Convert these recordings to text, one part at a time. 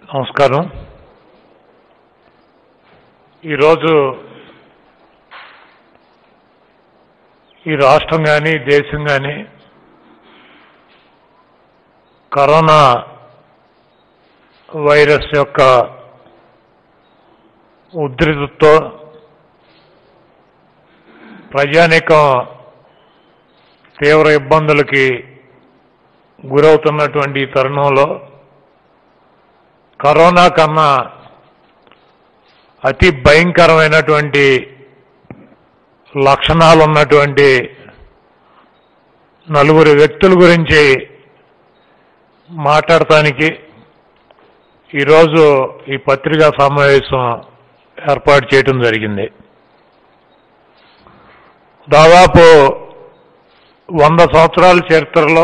నమస్కారం ఈరోజు ఈ రాష్ట్రం కానీ దేశం కానీ కరోనా వైరస్ యొక్క ఉధృతితో ప్రజానీకం తీవ్ర ఇబ్బందులకి గురవుతున్నటువంటి ఈ తరుణంలో కరోనా కన్నా అతి భయంకరమైనటువంటి లక్షణాలు ఉన్నటువంటి నలుగురు వ్యక్తుల గురించి మాట్లాడటానికి ఈరోజు ఈ పత్రికా సమావేశం ఏర్పాటు చేయటం జరిగింది దాదాపు వంద సంవత్సరాల చరిత్రలో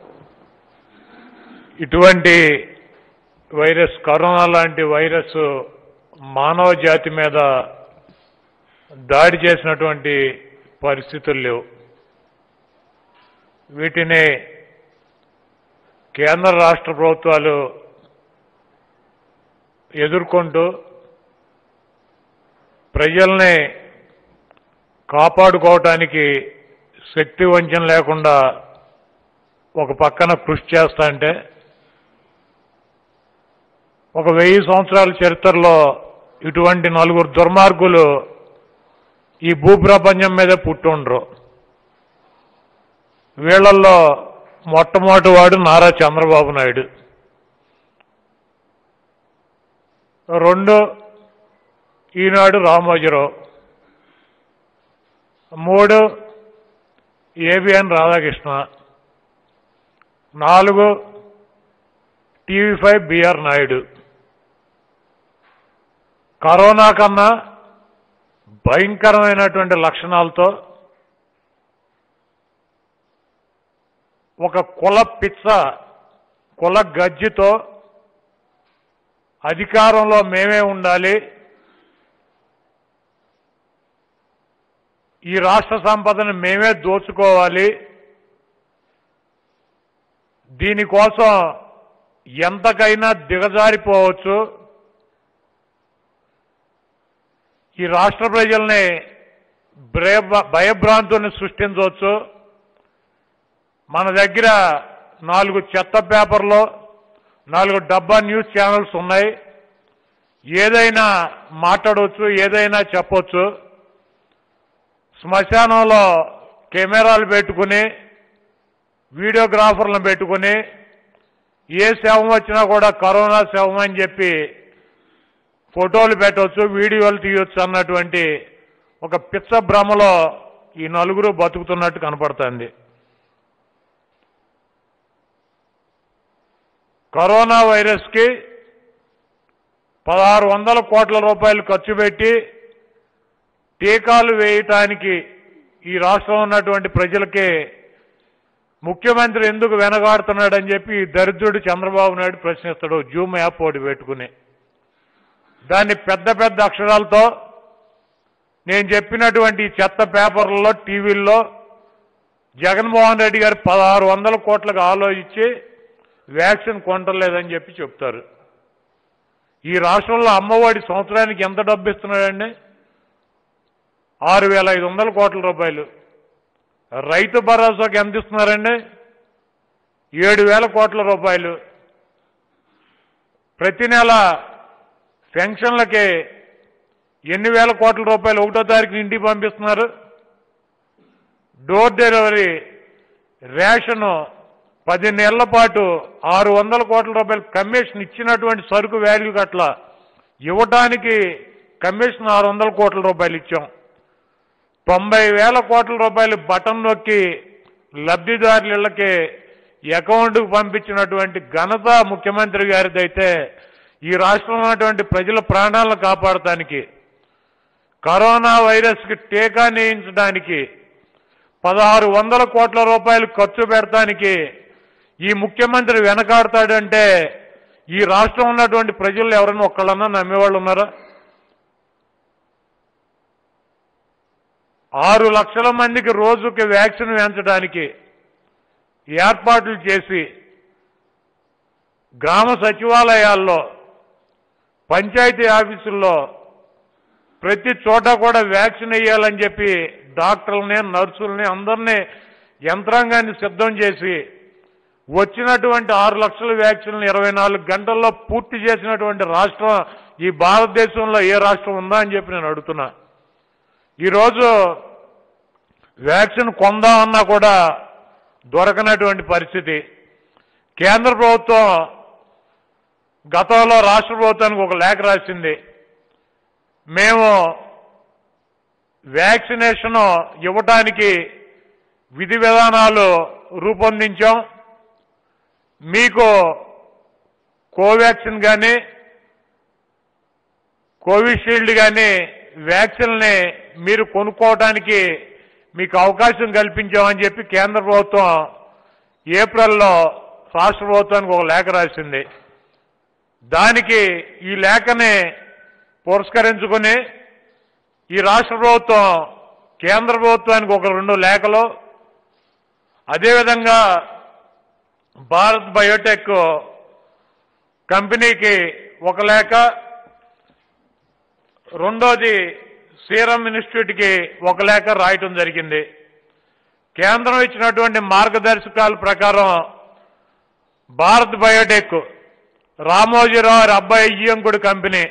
ఇటువంటి వైరస్ కరోనా లాంటి వైరస్ మానవ జాతి మీద దాడి చేసినటువంటి పరిస్థితులు లేవు వీటిని కేంద్ర రాష్ట్ర ప్రభుత్వాలు ఎదుర్కొంటూ ప్రజల్ని కాపాడుకోవటానికి శక్తి వంచన లేకుండా ఒక పక్కన కృషి చేస్తా అంటే ఒక వెయ్యి సంవత్సరాల చరిత్రలో ఇటువంటి నలుగురు దుర్మార్గులు ఈ భూప్రపంచం మీద పుట్టుండ్రు వీళ్ళల్లో మొట్టమొదటి వాడు నారా చంద్రబాబు నాయుడు రెండు ఈనాడు రామోజీరావు మూడు ఏబిఎన్ రాధాకృష్ణ నాలుగు TV five BR Naidu corona కన్నా భయంకరమైనటువంటి లక్షణాలతో ఒక కుల పిచ్చ కుల గజ్జితో అధికారంలో మేమే ఉండాలి ఈ రాష్ట్ర సంపదను మేమే దోచుకోవాలి దీనికోసం ఎంతకైనా దిగజారిపోవచ్చు ఈ రాష్ట్ర ప్రజల్ని భయ- భయభ్రాంతుల్ని సృష్టించవచ్చు మన దగ్గర నాలుగు చెత్త పేపర్లు నాలుగు డబ్బా న్యూస్ ఛానల్స్ ఉన్నాయి ఏదైనా మాట్లాడవచ్చు ఏదైనా చెప్పొచ్చు శ్మశానంలో కెమెరాలు పెట్టుకుని వీడియోగ్రాఫర్లను పెట్టుకుని ఏ శవం వచ్చినా కూడా కరోనా శవం అని చెప్పి ఫోటోలు పెట్టవచ్చు వీడియోలు తీయొచ్చు అన్నటువంటి ఒక పిచ్చ భ్రమలో ఈ నలుగురు బతుకుతున్నట్టు కనపడుతుంది కరోనా వైరస్కి పదహారు వందల కోట్ల రూపాయలు ఖర్చు పెట్టి టీకాలు వేయటానికి ఈ రాష్ట్రంలో ఉన్నటువంటి ప్రజలకి ముఖ్యమంత్రి ఎందుకు వెనగాడుతున్నాడని చెప్పి ఈ దరిద్రుడు చంద్రబాబు నాయుడు ప్రశ్నిస్తాడు జూమ్ యాప్ ఒకటి పెట్టుకుని దాన్ని పెద్ద పెద్ద అక్షరాలతో నేను చెప్పినటువంటి ఈ చెత్త పేపర్లలో టీవీల్లో జగన్మోహన్ రెడ్డి గారు పదహారు వందల కోట్లకు ఆలోచించి వ్యాక్సిన్ కొనలేదని చెప్పి చెప్తారు ఈ రాష్ట్రంలో అమ్మఒడి సంవత్సరానికి ఎంత డబ్బు ఇస్తున్నాడండి ఆరు వేల ఐదు వందల కోట్ల రూపాయలు రైతు భరోసాకి ఎంత ఇస్తున్నారండి ఏడు వేల కోట్ల రూపాయలు ప్రతి నెల పెన్షన్లకి ఎన్ని వేల కోట్ల రూపాయలు ఒకటో తారీఖు ఇంటికి పంపిస్తున్నారు డోర్ డెలివరీ రేషను పది నెలల పాటు ఆరు వందల కోట్ల రూపాయలు కమిషన్ ఇచ్చినటువంటి సరుకు వాల్యూ అట్లా ఇవ్వటానికి కమిషన్ ఆరు వందల కోట్ల రూపాయలు ఇచ్చాం తొంభై వేల కోట్ల రూపాయలు బటన్ నొక్కి లబ్ధిదారులకి అకౌంట్కు పంపించినటువంటి ఘనత ముఖ్యమంత్రి గారిదైతే ఈ రాష్ట్రంలో ఉన్నటువంటి ప్రజల ప్రాణాలను కాపాడటానికి కరోనా వైరస్కి టీకా నేయించడానికి పదహారు వందల కోట్ల రూపాయలు ఖర్చు పెడటానికి ఈ ముఖ్యమంత్రి వెనకాడతాడంటే ఈ రాష్ట్రం ఉన్నటువంటి ప్రజలు ఎవరైనా ఒక్కళ్ళన్నా నమ్మేవాళ్ళు ఉన్నారా ఆరు లక్షల మందికి రోజుకి వ్యాక్సిన్ వేయించడానికి ఏర్పాట్లు చేసి గ్రామ సచివాలయాల్లో పంచాయతీ ఆఫీసుల్లో ప్రతి చోట కూడా వ్యాక్సిన్ వేయాలని చెప్పి డాక్టర్లని నర్సుల్ని అందరినీ యంత్రాంగాన్ని సిద్ధం చేసి వచ్చినటువంటి ఆరు లక్షల వ్యాక్సిన్లు ఇరవై నాలుగు గంటల్లో పూర్తి చేసినటువంటి రాష్ట్రం ఈ భారతదేశంలో ఏ రాష్ట్రం ఉందా అని చెప్పి నేను అడుగుతున్నా ఈరోజు వ్యాక్సిన్ కొందామన్నా కూడా దొరకనటువంటి పరిస్థితి కేంద్ర ప్రభుత్వం గతంలో రాష్ట్ర ప్రభుత్వానికి ఒక లేఖ రాసింది మేము వ్యాక్సినేషన్ ఇవ్వటానికి విధి విధానాలు రూపొందించాం మీకు కోవాక్సిన్ కానీ కోవిషీల్డ్ కానీ వ్యాక్సిన్ని మీరు కొనుక్కోవడానికి మీకు అవకాశం కల్పించామని చెప్పి కేంద్ర ప్రభుత్వం ఏప్రిల్లో రాష్ట్ర ప్రభుత్వానికి ఒక లేఖ రాసింది దానికి ఈ లేఖని పురస్కరించుకుని ఈ రాష్ట్ర ప్రభుత్వం కేంద్ర ప్రభుత్వానికి ఒక రెండు లేఖలు అదేవిధంగా భారత్ బయోటెక్ కంపెనీకి ఒక లేఖ రెండోది సీరం ఇన్స్టిట్యూట్కి ఒక లేఖ రాయటం జరిగింది కేంద్రం ఇచ్చినటువంటి మార్గదర్శకాల ప్రకారం భారత్ బయోటెక్ రామోజీరావు గారి అబ్బాయి ఇయ్యంకుడి కంపెనీ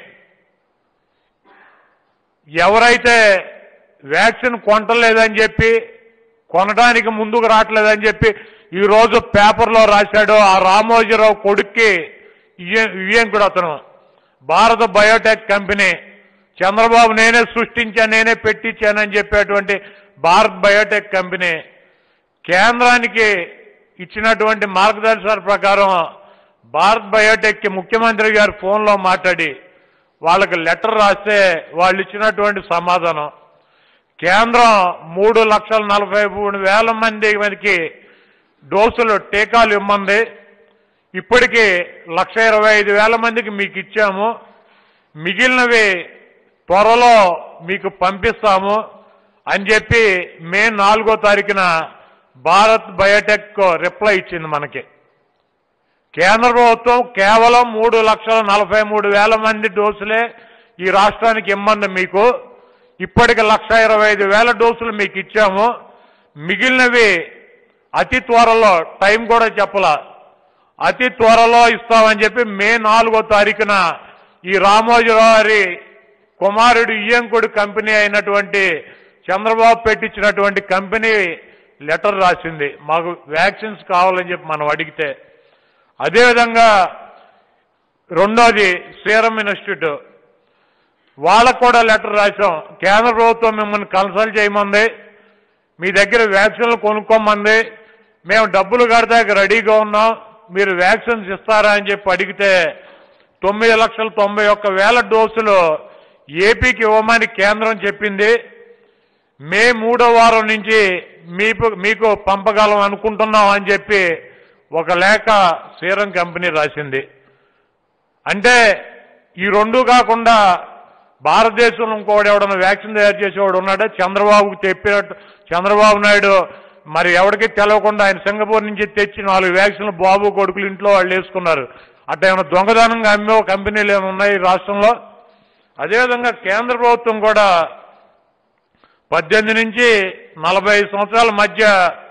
ఎవరైతే వ్యాక్సిన్ కొంటలేదని చెప్పి కొనడానికి ముందుకు రావట్లేదని చెప్పి ఈ రోజు పేపర్లో రాశాడో ఆ రామోజీరావు కొడుక్కి ఇయ్యంకుడు అతను భారత బయోటెక్ కంపెనీ చంద్రబాబు నేనే సృష్టించాను నేనే పెట్టించానని చెప్పేటువంటి భారత్ బయోటెక్ కంపెనీ కేంద్రానికి ఇచ్చినటువంటి మార్గదర్శకాల ప్రకారం భారత్ బయోటెక్కి ముఖ్యమంత్రి గారు ఫోన్లో మాట్లాడి వాళ్ళకి లెటర్ రాస్తే వాళ్ళు ఇచ్చినటువంటి సమాధానం కేంద్రం మూడు లక్షల నలభై మూడు వేల మంది మనకి డోసులు టీకాలు ఇమ్మంది ఇప్పటికీ లక్ష ఇరవై ఐదు వేల మందికి మీకు ఇచ్చాము మిగిలినవి త్వరలో మీకు పంపిస్తాము అని చెప్పి మే నాలుగో తారీఖున భారత్ బయోటెక్ రిప్లై ఇచ్చింది మనకి కేంద్ర ప్రభుత్వం కేవలం మూడు లక్షల నలభై మూడు వేల మంది డోసులే ఈ రాష్ట్రానికి ఇమ్మంది మీకు ఇప్పటికి లక్ష ఇరవై ఐదు వేల డోసులు మీకు ఇచ్చాము మిగిలినవి అతి త్వరలో టైం కూడా చెప్పలా అతి త్వరలో ఇస్తామని చెప్పి మే నాలుగో తారీఖున ఈ రామోజీరావు గారి కుమారుడు ఇయ్యంకుడు కంపెనీ అయినటువంటి చంద్రబాబు పెట్టించినటువంటి కంపెనీ లెటర్ రాసింది మాకు వ్యాక్సిన్స్ కావాలని చెప్పి మనం అడిగితే అదేవిధంగా రెండోది సీరం ఇన్స్టిట్యూట్ వాళ్ళకు కూడా లెటర్ రాసాం కేంద్ర ప్రభుత్వం మిమ్మల్ని కన్సల్ట్ చేయమంది మీ దగ్గర వ్యాక్సిన్లు కొనుక్కోమంది మేము డబ్బులు కడతాక రెడీగా ఉన్నాం మీరు వ్యాక్సిన్స్ ఇస్తారా అని చెప్పి అడిగితే తొమ్మిది లక్షల తొంభై ఒక్క వేల డోసులు ఏపీకి ఇవ్వమని కేంద్రం చెప్పింది మే మూడో వారం నుంచి మీకు మీకు పంపగలం అనుకుంటున్నాం అని చెప్పి ఒక లేఖ సీరం కంపెనీ రాసింది అంటే ఈ రెండు కాకుండా భారతదేశంలో ఇంకోటి ఎవడన్నా వ్యాక్సిన్ తయారు చేసేవాడు ఉన్నాడే చంద్రబాబుకు చెప్పినట్టు చంద్రబాబు నాయుడు మరి ఎవరికి తెలవకుండా ఆయన సింగపూర్ నుంచి తెచ్చి నాలుగు వ్యాక్సిన్లు బాబు కొడుకులు ఇంట్లో వాళ్ళు వేసుకున్నారు అట్లా ఏమైనా దొంగదనంగా అమ్మే కంపెనీలు ఏమైనా ఉన్నాయి ఈ రాష్ట్రంలో అదేవిధంగా కేంద్ర ప్రభుత్వం కూడా పద్దెనిమిది నుంచి నలభై ఐదు సంవత్సరాల మధ్య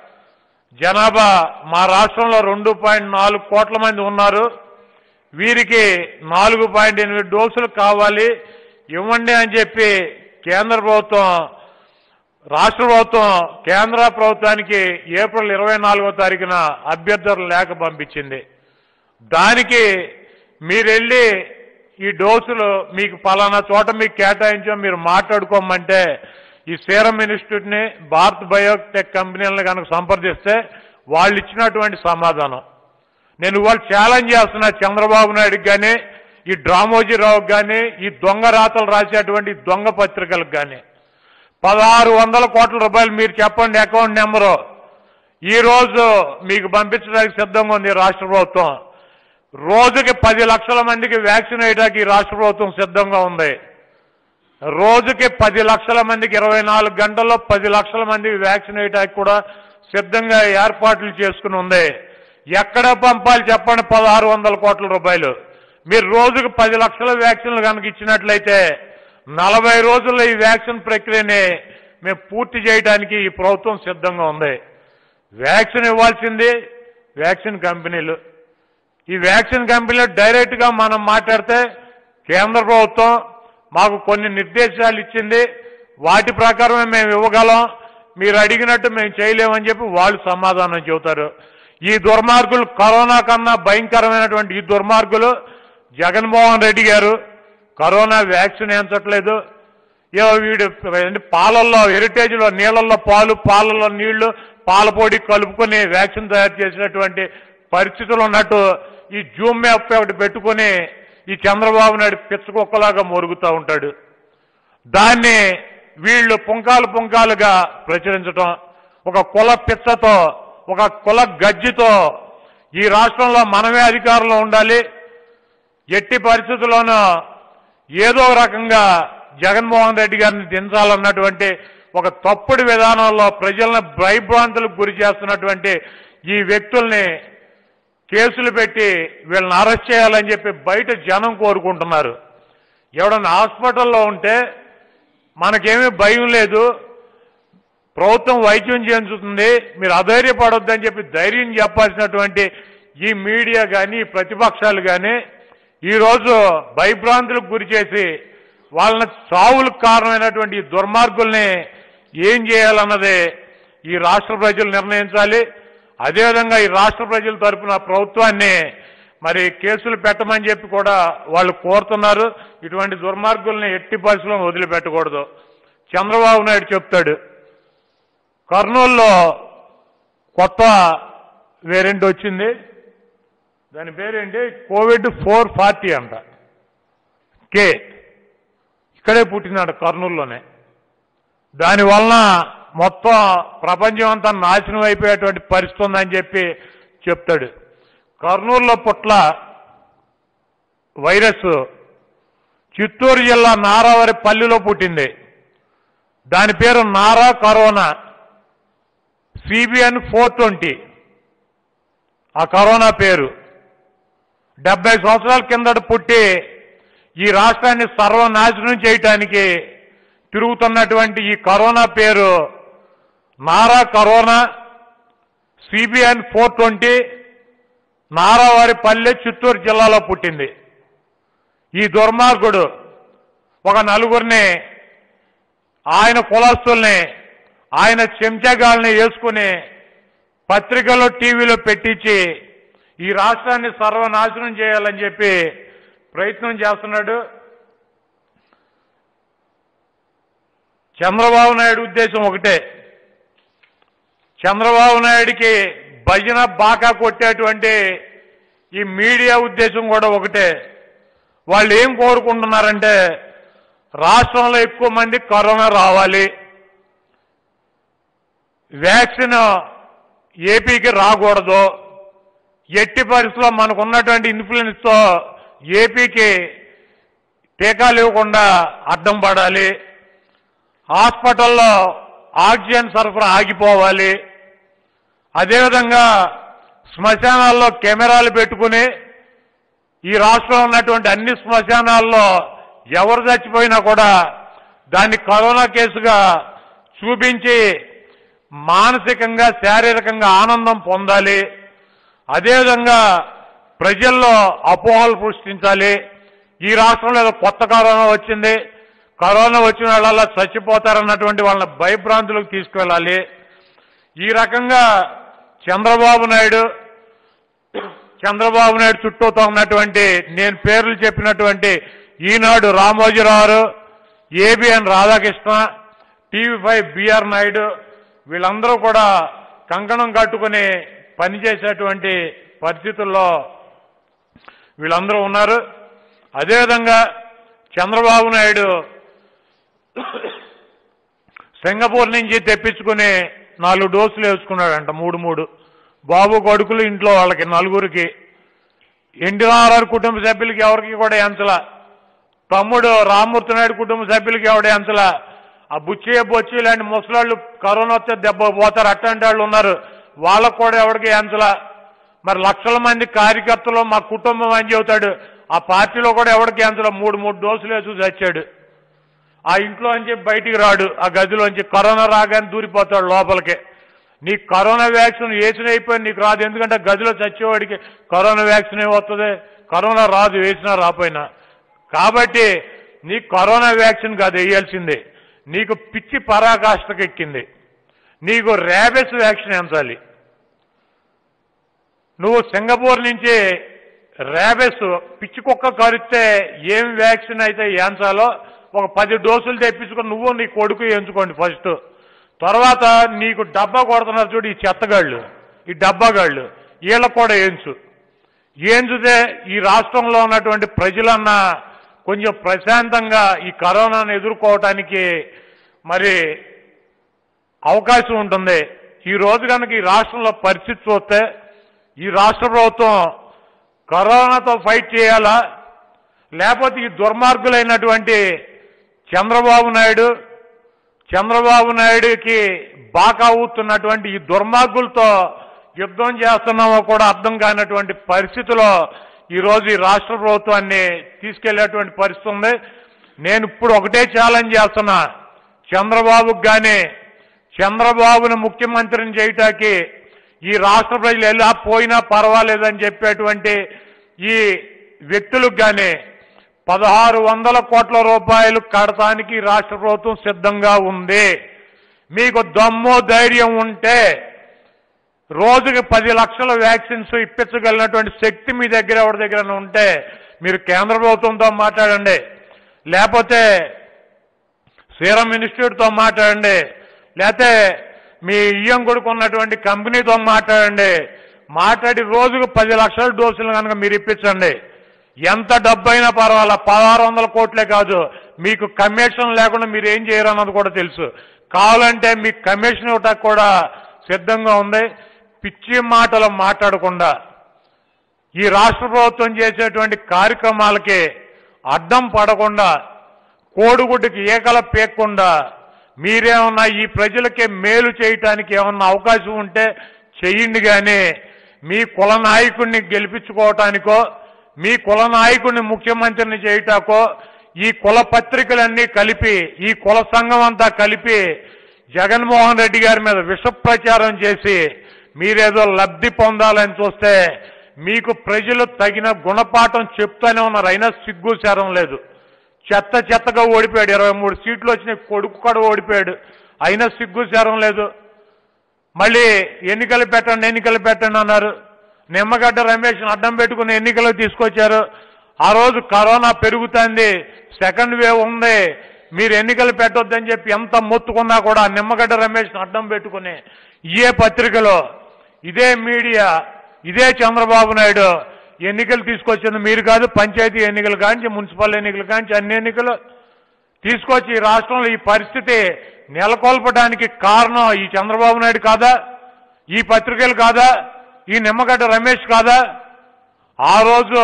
జనాభా మా రాష్ట్రంలో రెండు పాయింట్ నాలుగు కోట్ల మంది ఉన్నారు వీరికి నాలుగు పాయింట్ ఎనిమిది డోసులు కావాలి ఇవ్వండి అని చెప్పి కేంద్ర ప్రభుత్వం రాష్ట్ర ప్రభుత్వం కేంద్ర ప్రభుత్వానికి ఏప్రిల్ ఇరవై నాలుగో తారీఖున అభ్యర్థుల లేఖ పంపించింది దానికి మీరెళ్ళి ఈ డోసులు మీకు పలానా చోట మీకు కేటాయించాం మీరు మాట్లాడుకోమంటే ఈ సీరం ఇన్స్టిట్యూట్ని భారత్ బయోటెక్ కంపెనీలను కనుక సంప్రదిస్తే వాళ్ళు ఇచ్చినటువంటి సమాధానం నేను వాళ్ళు ఛాలెంజ్ చేస్తున్నా చంద్రబాబు నాయుడుకి కానీ ఈ డ్రామోజీరావుకి కానీ ఈ దొంగ రాతలు రాసేటువంటి ఈ దొంగ పత్రికలకు కానీ పదహారు వందల కోట్ల రూపాయలు మీరు చెప్పండి అకౌంట్ నెంబరు ఈ రోజు మీకు పంపించడానికి సిద్ధంగా ఉంది ఈ రాష్ట్ర ప్రభుత్వం రోజుకి పది లక్షల మందికి వ్యాక్సిన్ వేయడానికి ఈ రాష్ట్ర ప్రభుత్వం సిద్ధంగా ఉంది రోజుకి పది లక్షల మందికి ఇరవై నాలుగు గంటల్లో పది లక్షల మందికి వ్యాక్సిన్ వేయడానికి కూడా సిద్ధంగా ఏర్పాట్లు చేసుకుని ఉంది ఎక్కడ పంపాలి చెప్పండి పదహారు వందల కోట్ల రూపాయలు మీరు రోజుకు పది లక్షల వ్యాక్సిన్లు కనుక ఇచ్చినట్లయితే నలభై రోజుల్లో ఈ వ్యాక్సిన్ ప్రక్రియని మేము పూర్తి చేయడానికి ఈ ప్రభుత్వం సిద్ధంగా ఉంది వ్యాక్సిన్ ఇవ్వాల్సింది వ్యాక్సిన్ కంపెనీలు ఈ వ్యాక్సిన్ కంపెనీలు డైరెక్ట్ గా మనం మాట్లాడితే కేంద్ర ప్రభుత్వం మాకు కొన్ని నిర్దేశాలు ఇచ్చింది వాటి ప్రకారమే మేము ఇవ్వగలం మీరు అడిగినట్టు మేము చేయలేమని చెప్పి వాళ్ళు సమాధానం చెబుతారు ఈ దుర్మార్గులు కరోనా కన్నా భయంకరమైనటువంటి ఈ దుర్మార్గులు జగన్మోహన్ రెడ్డి గారు కరోనా వ్యాక్సిన్ వేయించట్లేదు ఏవో వీడు ఏంటి పాలల్లో హెరిటేజ్లో నీళ్ళల్లో పాలు పాలలో నీళ్లు పాల పొడి కలుపుకొని వ్యాక్సిన్ తయారు చేసినటువంటి పరిస్థితులు ఉన్నట్టు ఈ జూమ్ యాప్ ఒకటి పెట్టుకొని ఈ చంద్రబాబు నాయుడు పిచ్చకుక్కలాగా మొరుగుతూ ఉంటాడు దాన్ని వీళ్ళు పుంకాలు పుంకాలుగా ప్రచురించటం ఒక కుల పిచ్చతో ఒక కుల గజ్జితో ఈ రాష్ట్రంలో మనమే అధికారంలో ఉండాలి ఎట్టి పరిస్థితుల్లోనూ ఏదో రకంగా జగన్మోహన్ రెడ్డి గారిని దించాలన్నటువంటి ఒక తప్పుడు విధానంలో ప్రజలను భయభ్రాంతులకు గురి చేస్తున్నటువంటి ఈ వ్యక్తుల్ని కేసులు పెట్టి వీళ్ళని అరెస్ట్ చేయాలని చెప్పి బయట జనం కోరుకుంటున్నారు ఎవడన్నా హాస్పిటల్లో ఉంటే మనకేమీ భయం లేదు ప్రభుత్వం వైద్యం చేయించుతుంది మీరు అధైర్యపడొద్దని చెప్పి ధైర్యం చెప్పాల్సినటువంటి ఈ మీడియా కానీ ఈ ప్రతిపక్షాలు కానీ ఈరోజు భయభ్రాంతులకు గురి చేసి వాళ్ళని చావులకు కారణమైనటువంటి ఈ దుర్మార్గుల్ని ఏం చేయాలన్నది ఈ రాష్ట్ర ప్రజలు నిర్ణయించాలి అదేవిధంగా ఈ రాష్ట్ర ప్రజల తరపున ప్రభుత్వాన్ని మరి కేసులు పెట్టమని చెప్పి కూడా వాళ్ళు కోరుతున్నారు ఇటువంటి దుర్మార్గుల్ని ఎట్టి పరిస్థితుల్లో వదిలిపెట్టకూడదు చంద్రబాబు నాయుడు చెప్తాడు కర్నూలులో కొత్త వేరియంట్ వచ్చింది దాని పేరేంటి కోవిడ్ ఫోర్ ఫార్టీ అంట కే ఇక్కడే పుట్టినాడు కర్నూలులోనే దానివలన మొత్తం ప్రపంచం అంతా నాశనం అయిపోయేటువంటి పరిస్థితి ఉందని చెప్పి చెప్తాడు కర్నూలులో పుట్ల వైరస్ చిత్తూరు జిల్లా నారావరి పల్లిలో పుట్టింది దాని పేరు Nara corona CBN four twenty ఆ కరోనా పేరు డెబ్బై సంవత్సరాల కిందట పుట్టి ఈ రాష్ట్రాన్ని సర్వనాశనం చేయటానికి తిరుగుతున్నటువంటి ఈ కరోనా పేరు Nara corona CBN four twenty Naravaripalle Chittoor జిల్లాలో పుట్టింది ఈ దుర్మార్గుడు ఒక నలుగురిని ఆయన కులస్తుల్ని ఆయన చెంచగాల్ని వేసుకుని పత్రికల్లో టీవీలో పెట్టించి ఈ రాష్ట్రాన్ని సర్వనాశనం చేయాలని చెప్పి ప్రయత్నం చేస్తున్నాడు చంద్రబాబు నాయుడు ఉద్దేశం ఒకటే చంద్రబాబు నాయుడికి భజన బాకా కొట్టేటువంటి ఈ మీడియా ఉద్దేశం కూడా ఒకటే వాళ్ళు ఏం కోరుకుంటున్నారంటే రాష్ట్రంలో ఎక్కువ మంది కరోనా రావాలి వ్యాక్సిన్ ఏపీకి రాకూడదు ఎట్టి పరిస్థితుల్లో మనకు ఉన్నటువంటి ఇన్ఫ్లుయెన్స్తో ఏపీకి టీకాలు ఇవ్వకుండా అడ్డం పడాలి హాస్పిటల్లో ఆక్సిజన్ సరఫరా ఆగిపోవాలి అదేవిధంగా శ్మశానాల్లో కెమెరాలు పెట్టుకుని ఈ రాష్ట్రంలో ఉన్నటువంటి అన్ని శ్మశానాల్లో ఎవరు చచ్చిపోయినా కూడా దాన్ని కరోనా కేసుగా చూపించి మానసికంగా శారీరకంగా ఆనందం పొందాలి అదేవిధంగా ప్రజల్లో అపోహలు సృష్టించాలి ఈ రాష్ట్రంలో ఏదో కొత్త కరోనా వచ్చింది కరోనా వచ్చిన వాళ్ళ చచ్చిపోతారన్నటువంటి వాళ్ళని భయభ్రాంతులకు తీసుకువెళ్ళాలి ఈ రకంగా చంద్రబాబు నాయుడు చంద్రబాబు నాయుడు చుట్టూతో ఉన్నటువంటి నేను పేర్లు చెప్పినటువంటి Eenadu Ramoji Rao ABN Radhakrishna TV five BR Naidu వీళ్ళందరూ కూడా కంకణం కట్టుకుని పనిచేసేటువంటి పరిస్థితుల్లో వీళ్ళందరూ ఉన్నారు అదేవిధంగా చంద్రబాబు నాయుడు సింగపూర్ నుంచి తెప్పించుకుని నాలుగు డోసులు వేసుకున్నాడంట మూడు మూడు బాబు కొడుకులు ఇంట్లో వాళ్ళకి నలుగురికి ఎన్టీఆర్ఆర్ కుటుంబ సభ్యులకి ఎవరికి కూడా ఎంచల తమ్ముడు రామ్మూర్తి నాయుడు కుటుంబ సభ్యులకి ఎవడ ఎంచల ఆ బుచ్చి బొచ్చి ఇలాంటి ముసలాళ్ళు కరోనా వస్తే దెబ్బ పోతారు అట్లాంటి వాళ్ళు ఉన్నారు వాళ్ళకు కూడా ఎవరికి ఎంచల మరి లక్షల మంది కార్యకర్తలు మా కుటుంబం అని చెబుతాడు ఆ పార్టీలో కూడా ఎవడు క్యాన్సర్ మూడు మూడు డోసులు వేసి చచ్చాడు ఆ ఇంట్లో నుంచి బయటికి రాడు ఆ గదిలోంచి కరోనా రాగానే దూరిపోతాడు లోపలికి నీకు కరోనా వ్యాక్సిన్ వేసిన అయిపోయి నీకు రాదు ఎందుకంటే గదిలో చచ్చేవాడికి కరోనా వ్యాక్సిన్ ఏమవుతుంది కరోనా రాదు వేసినా రాపోయినా కాబట్టి నీకు కరోనా వ్యాక్సిన్ కాదు వేయాల్సిందే నీకు పిచ్చి పరాకాష్ఠకు ఎక్కింది నీకు ర్యాబెస్ వ్యాక్సిన్ ఎంచాలి నువ్వు సింగపూర్ నుంచి ర్యాబెస్ పిచ్చి కుక్క కరిస్తే ఏం వ్యాక్సిన్ అయితే ఏంచాలో ఒక పది డోసులు తెప్పించుకొని నువ్వు నీ కొడుకు ఎంచుకోండి ఫస్ట్ తర్వాత నీకు డబ్బా కొడుతున్నారు చూడు ఈ చెత్తగాళ్ళు ఈ డబ్బాగాళ్ళు వీళ్ళకు కూడా ఏంచు ఏంచుతే ఈ రాష్ట్రంలో ఉన్నటువంటి ప్రజలన్నా కొంచెం ప్రశాంతంగా ఈ కరోనాను ఎదుర్కోవటానికి మరి అవకాశం ఉంటుంది ఈ రోజు కనుక ఈ రాష్ట్రంలో పరిస్థితి చూస్తే ఈ రాష్ట్ర ప్రభుత్వం కరోనాతో ఫైట్ చేయాలా లేకపోతే ఈ దుర్మార్గులైనటువంటి చంద్రబాబు నాయుడు చంద్రబాబు నాయుడుకి బాకా ఊతున్నటువంటి ఈ దుర్మార్గులతో యుద్ధం చేస్తున్నామో కూడా అర్థం కానటువంటి పరిస్థితిలో ఈరోజు ఈ రాష్ట్ర ప్రభుత్వాన్ని తీసుకెళ్లేటువంటి పరిస్థితి ఉంది నేను ఇప్పుడు ఒకటే ఛాలెంజ్ చేస్తున్నా చంద్రబాబుకి కానీ చంద్రబాబును ముఖ్యమంత్రిని చేయటానికి ఈ రాష్ట్ర ప్రజలు ఎలా పోయినా పర్వాలేదని చెప్పేటువంటి ఈ వ్యక్తులకు కానీ పదహారు వందల కోట్ల రూపాయలు కడటానికి ఈ రాష్ట్ర ప్రభుత్వం సిద్ధంగా ఉంది మీకు దమ్ము ధైర్యం ఉంటే రోజుకి పది లక్షల వ్యాక్సిన్స్ ఇప్పించగలిగినటువంటి శక్తి మీ దగ్గర ఎవరి దగ్గర ఉంటే మీరు కేంద్ర ప్రభుత్వంతో మాట్లాడండి లేకపోతే సీరం ఇన్స్టిట్యూట్తో మాట్లాడండి లేకపోతే మీ ఇయ్యం కొడుకు ఉన్నటువంటి కంపెనీతో మాట్లాడండి మాట్లాడి రోజుకు పది లక్షల డోసులు కనుక మీరు ఇప్పించండి ఎంత డబ్బైనా పర్వాలా పదహారు వందల కోట్లే కాదు మీకు కమిషన్ లేకుండా మీరు ఏం చేయరు అన్నది కూడా తెలుసు కావాలంటే మీకు కమిషన్ ఇవ్వటానికి కూడా సిద్ధంగా ఉంది పిచ్చి మాటలు మాట్లాడకుండా ఈ రాష్ట్ర ప్రభుత్వం చేసేటువంటి కార్యక్రమాలకి అడ్డం పడకుండా కోడిగుడ్డుకి ఏకల పేక్కుండా మీరేమన్నా ఈ ప్రజలకే మేలు చేయటానికి ఏమన్నా అవకాశం ఉంటే చెయ్యండి కానీ మీ కుల నాయకుడిని గెలిపించుకోవటానికో మీ కుల నాయకుడిని ముఖ్యమంత్రిని చేయటాకో ఈ కుల పత్రికలన్నీ కలిపి ఈ కుల సంఘం అంతా కలిపి జగన్మోహన్ రెడ్డి గారి మీద విష ప్రచారం చేసి మీరేదో లబ్ధి పొందాలని చూస్తే మీకు ప్రజలు తగిన గుణపాఠం చెప్తానే ఉన్నారు అయినా సిగ్గు శరం లేదు చెత్త చెత్తగా ఓడిపోయాడు ఇరవై మూడు సీట్లు వచ్చినాయి కొడుకు కూడా ఓడిపోయాడు అయినా సిగ్గు శరం లేదు మళ్ళీ ఎన్నికలు పెట్టండి ఎన్నికలు పెట్టండి అన్నారు నిమ్మగడ్డ రమేష్ అడ్డం పెట్టుకుని ఎన్నికలు తీసుకొచ్చారు ఆ రోజు కరోనా పెరుగుతుంది సెకండ్ వేవ్ ఉంది మీరు ఎన్నికలు పెట్టొద్దని చెప్పి ఎంత మొత్తుకున్నా కూడా నిమ్మగడ్డ రమేష్ అడ్డం పెట్టుకుని ఇదే పత్రికలో ఇదే మీడియా ఇదే చంద్రబాబు నాయుడు ఎన్నికలు తీసుకొచ్చింది మీరు కాదు పంచాయతీ ఎన్నికలు కాంచి మున్సిపల్ ఎన్నికలు కాంచి అన్ని ఎన్నికలు తీసుకొచ్చి ఈ రాష్ట్రంలో ఈ పరిస్థితి నెలకొల్పడానికి కారణం ఈ చంద్రబాబు నాయుడు కాదా ఈ పత్రికలు కాదా ఈ నిమ్మగడ్డ రమేష్ కాదా ఆ రోజు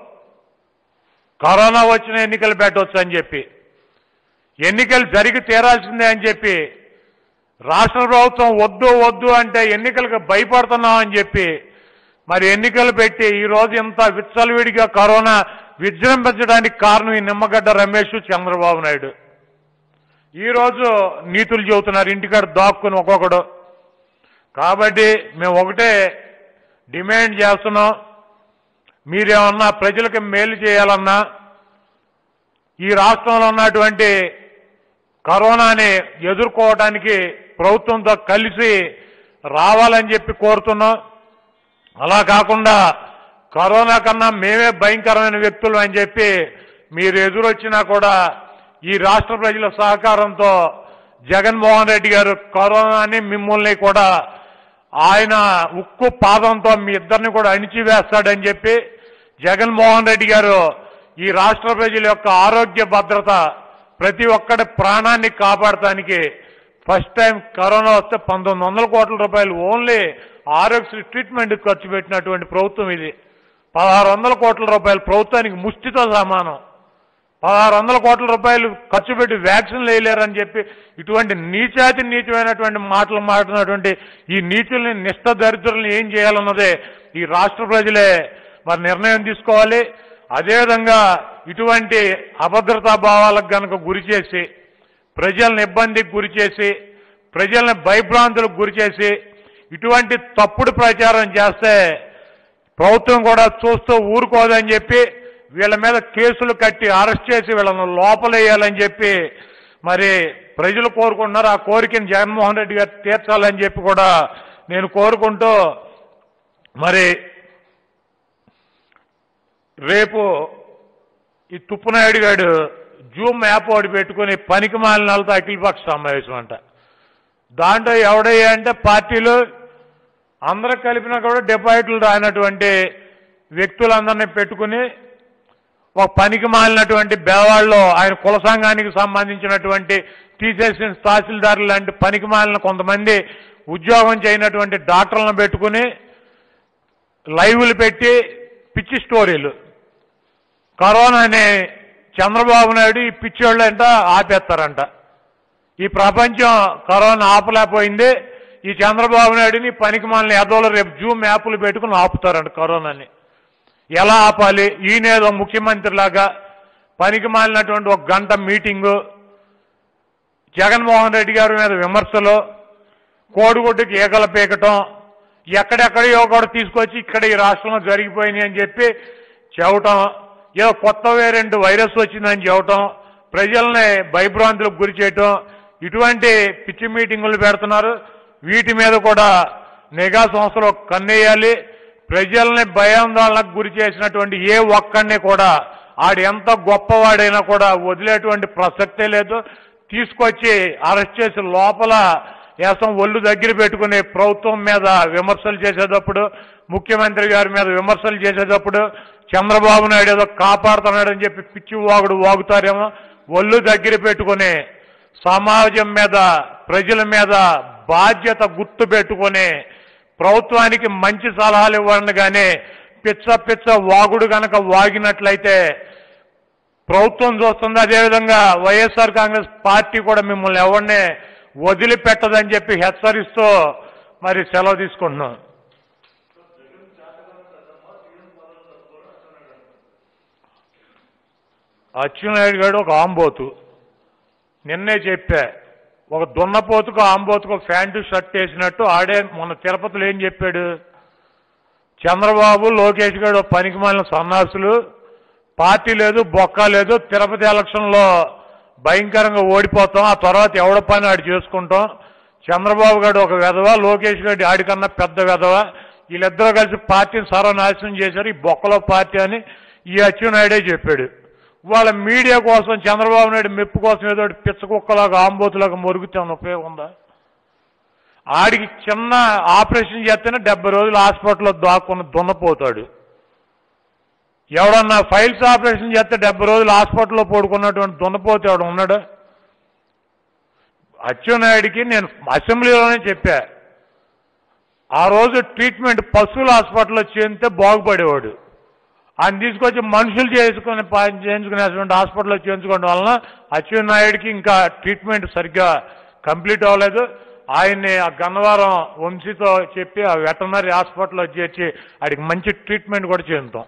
కరోనా వచ్చిన ఎన్నికలు పెట్టవచ్చు అని చెప్పి ఎన్నికలు జరిగి తీరాల్సిందే అని చెప్పి రాష్ట్ర ప్రభుత్వం వద్దు వద్దు అంటే ఎన్నికలకు భయపడుతున్నాం అని చెప్పి మరి ఎన్నికలు పెట్టి ఈ రోజు ఇంత విచ్చలవిడిగా కరోనా విజృంభించడానికి కారణం ఈ నిమ్మగడ్డ రమేష్ చంద్రబాబు నాయుడు ఈ రోజు నీతులు చెబుతున్నారు ఇంటికాడ దాక్కుని ఒక్కొక్కడు కాబట్టి మేము ఒకటే డిమాండ్ చేస్తున్నాం మీరేమన్నా ప్రజలకు మేలు చేయాలన్నా ఈ రాష్ట్రంలో ఉన్నటువంటి కరోనాని ఎదుర్కోవడానికి ప్రభుత్వంతో కలిసి రావాలని చెప్పి కోరుతున్నాం అలా కాకుండా కరోనా కన్నా మేమే భయంకరమైన వ్యక్తులు అని చెప్పి మీరు ఎదురొచ్చినా కూడా ఈ రాష్ట్ర ప్రజల సహకారంతో జగన్మోహన్ రెడ్డి గారు కరోనాని మిమ్మల్ని కూడా ఆయన ఉక్కు పాదంతో మీ ఇద్దరిని కూడా అణిచివేస్తాడని చెప్పి జగన్మోహన్ రెడ్డి గారు ఈ రాష్ట్ర ప్రజల యొక్క ఆరోగ్య భద్రత ప్రతి ఒక్కడి ప్రాణాన్ని కాపాడటానికి ఫస్ట్ టైం కరోనా వస్తే పంతొమ్మిది వందల కోట్ల రూపాయలు ఓన్లీ ఆరోగ్య ట్రీట్మెంట్ ఖర్చు పెట్టినటువంటి ప్రభుత్వం ఇది పదహారు వందల కోట్ల రూపాయలు ప్రభుత్వానికి ముష్టితో సమానం పదహారు వందల కోట్ల రూపాయలు ఖర్చు పెట్టి వ్యాక్సిన్లు వేయలేరని చెప్పి ఇటువంటి నీచాతి నీచమైనటువంటి మాటలు మాట్లాడినటువంటి ఈ నీచుల్ని నిష్ఠ దరిద్రుల్ని ఏం చేయాలన్నదే ఈ రాష్ట్ర ప్రజలే మరి నిర్ణయం తీసుకోవాలి అదేవిధంగా ఇటువంటి అభద్రతా భావాలకు గనక గురి చేసి ప్రజల్ని ఇబ్బందికి గురి చేసి ప్రజల్ని భయభ్రాంతులకు గురి చేసి ఇటువంటి తప్పుడు ప్రచారం చేస్తే ప్రభుత్వం కూడా చూస్తూ ఊరుకోదని చెప్పి వీళ్ళ మీద కేసులు కట్టి అరెస్ట్ చేసి వీళ్ళను లోపలేయాలని చెప్పి మరి ప్రజలు కోరుకుంటున్నారు ఆ కోరికను జగన్మోహన్ రెడ్డి గారు తీర్చాలని చెప్పి కూడా నేను కోరుకుంటూ మరి రేపు ఈ తుప్పునాయుడు గారు జూమ్ యాప్ ఒకటి పెట్టుకుని పనికి మాలినాలతో అఖిలపక్ష సమావేశం అంట దాంట్లో ఎవడయ్యా అంటే పార్టీలు అందరూ కలిపినా కూడా డిపాజిట్లు రానటువంటి వ్యక్తులందరినీ పెట్టుకుని ఒక పనికి మాలినటువంటి బేవాళ్ళు ఆయన కుల సంఘానికి సంబంధించినటువంటి తీసేసిన తహసీల్దారులు లాంటి పనికి మాలిన కొంతమంది ఉద్యోగం చేయనటువంటి డాక్టర్లను పెట్టుకుని లైవ్లు పెట్టి పిచ్చి స్టోరీలు కరోనాని చంద్రబాబు నాయుడు ఈ పిచ్చోళ్ళు అంట ఆపేస్తారంట ఈ ప్రపంచం కరోనా ఆపలేకపోయింది ఈ చంద్రబాబు నాయుడిని పనికి మాలిన ఎదోళ్ళు రేపు జూమ్ యాప్లు పెట్టుకుని ఆపుతారంట కరోనాని ఎలా ఆపాలి ఈయనేదో ముఖ్యమంత్రి లాగా పనికి మాలినటువంటి ఒక గంట మీటింగు జగన్మోహన్ రెడ్డి గారి మీద విమర్శలు కోడిగుడ్డుకి ఈగలు పీకటం ఎక్కడెక్కడో కూడా తీసుకొచ్చి ఇక్కడ ఈ రాష్ట్రంలో జరిగిపోయినాయి అని చెప్పి చెప్పటం ఏదో కొత్త వేరెంట్ వైరస్ వచ్చిందని చెప్పటం ప్రజల్ని భయభ్రాంతులకు గురి చేయటం ఇటువంటి పిచ్చి మీటింగులు పెడుతున్నారు వీటి మీద కూడా నిఘా సంస్థలు కన్నేయాలి ప్రజల్ని భయాందోళనకు గురి చేసినటువంటి ఏ ఒక్కడిని కూడా ఆడు ఎంత గొప్పవాడైనా కూడా వదిలేటువంటి ప్రసక్తే లేదు తీసుకొచ్చి అరెస్ట్ చేసి లోపల వేసం ఒళ్ళు దగ్గర పెట్టుకుని ప్రభుత్వం మీద విమర్శలు చేసేటప్పుడు ముఖ్యమంత్రి గారి మీద విమర్శలు చేసేటప్పుడు చంద్రబాబు నాయుడు ఏదో కాపాడుతున్నాడని చెప్పి పిచ్చి వాగుడు వాగుతారేమో ఒళ్ళు దగ్గర పెట్టుకుని సమాజం మీద ప్రజల మీద బాధ్యత గుర్తు పెట్టుకుని ప్రభుత్వానికి మంచి సలహాలు ఇవ్వండి కానీ పిచ్చ పిచ్చ వాగుడు గనక వాగినట్లయితే ప్రభుత్వం చూస్తుంది అదేవిధంగా వైఎస్ఆర్ కాంగ్రెస్ పార్టీ కూడా మిమ్మల్ని ఎవరిని వదిలిపెట్టదని చెప్పి హెచ్చరిస్తూ మరి సెలవు తీసుకుంటున్నాం అచ్చెన్నాయుడు గారు ఒక ఆంబోతు నిన్నే చెప్పా ఒక దున్నపోతుకు ఆంబోతుకు ప్యాంటు షర్ట్ వేసినట్టు ఆడే మొన్న తిరుపతిలో ఏం చెప్పాడు చంద్రబాబు లోకేష్ గారు పనికి మాలిన సన్నాసులు పార్టీ లేదు బొక్క లేదు తిరుపతి ఎలక్షన్లో భయంకరంగా ఓడిపోతాం ఆ తర్వాత ఎవడ పని ఆడు చేసుకుంటాం చంద్రబాబు గారు ఒక వెధవ లోకేష్ గారి ఆడికన్నా పెద్ద వెధవ వీళ్ళిద్దరూ కలిసి పార్టీని సర్వనాశనం చేశారు ఈ బొక్కలో పార్టీ అని ఈ అచ్చెన్నాయుడే చెప్పాడు వాళ్ళ మీడియా కోసం చంద్రబాబు నాయుడు మెప్పు కోసం ఏదో ఒకటి పిచ్చ కుక్కలాగా ఆంబోతులాగా మొరుగుతే ఉన్న ఉపయోగం ఉందా ఆడికి చిన్న ఆపరేషన్ చేస్తేనే డెబ్బై రోజులు హాస్పిటల్లో దాక్కుని దున్నపోతాడు ఎవడన్నా ఫైల్స్ ఆపరేషన్ చేస్తే డెబ్బై రోజులు హాస్పిటల్లో పడుకున్నటువంటి దున్నపోతే ఎవడు ఉన్నాడు అచ్చెన్నాయుడికి నేను అసెంబ్లీలోనే చెప్పా ఆ రోజు ట్రీట్మెంట్ పశువుల హాస్పిటల్లో చేస్తే బాగుపడేవాడు ఆయన తీసుకొచ్చి మనుషులు చేసుకుని పా- చేయించుకునేటువంటి హాస్పిటల్లో చేయించుకోవడం వలన అచ్చెన్నాయుడికి ఇంకా ట్రీట్మెంట్ సరిగ్గా కంప్లీట్ అవ్వలేదు ఆయన్ని ఆ గన్నవరం వంశీతో చెప్పి ఆ వెటనరీ హాస్పిటల్లో చేర్చి ఆడికి మంచి ట్రీట్మెంట్ కూడా చేస్తాం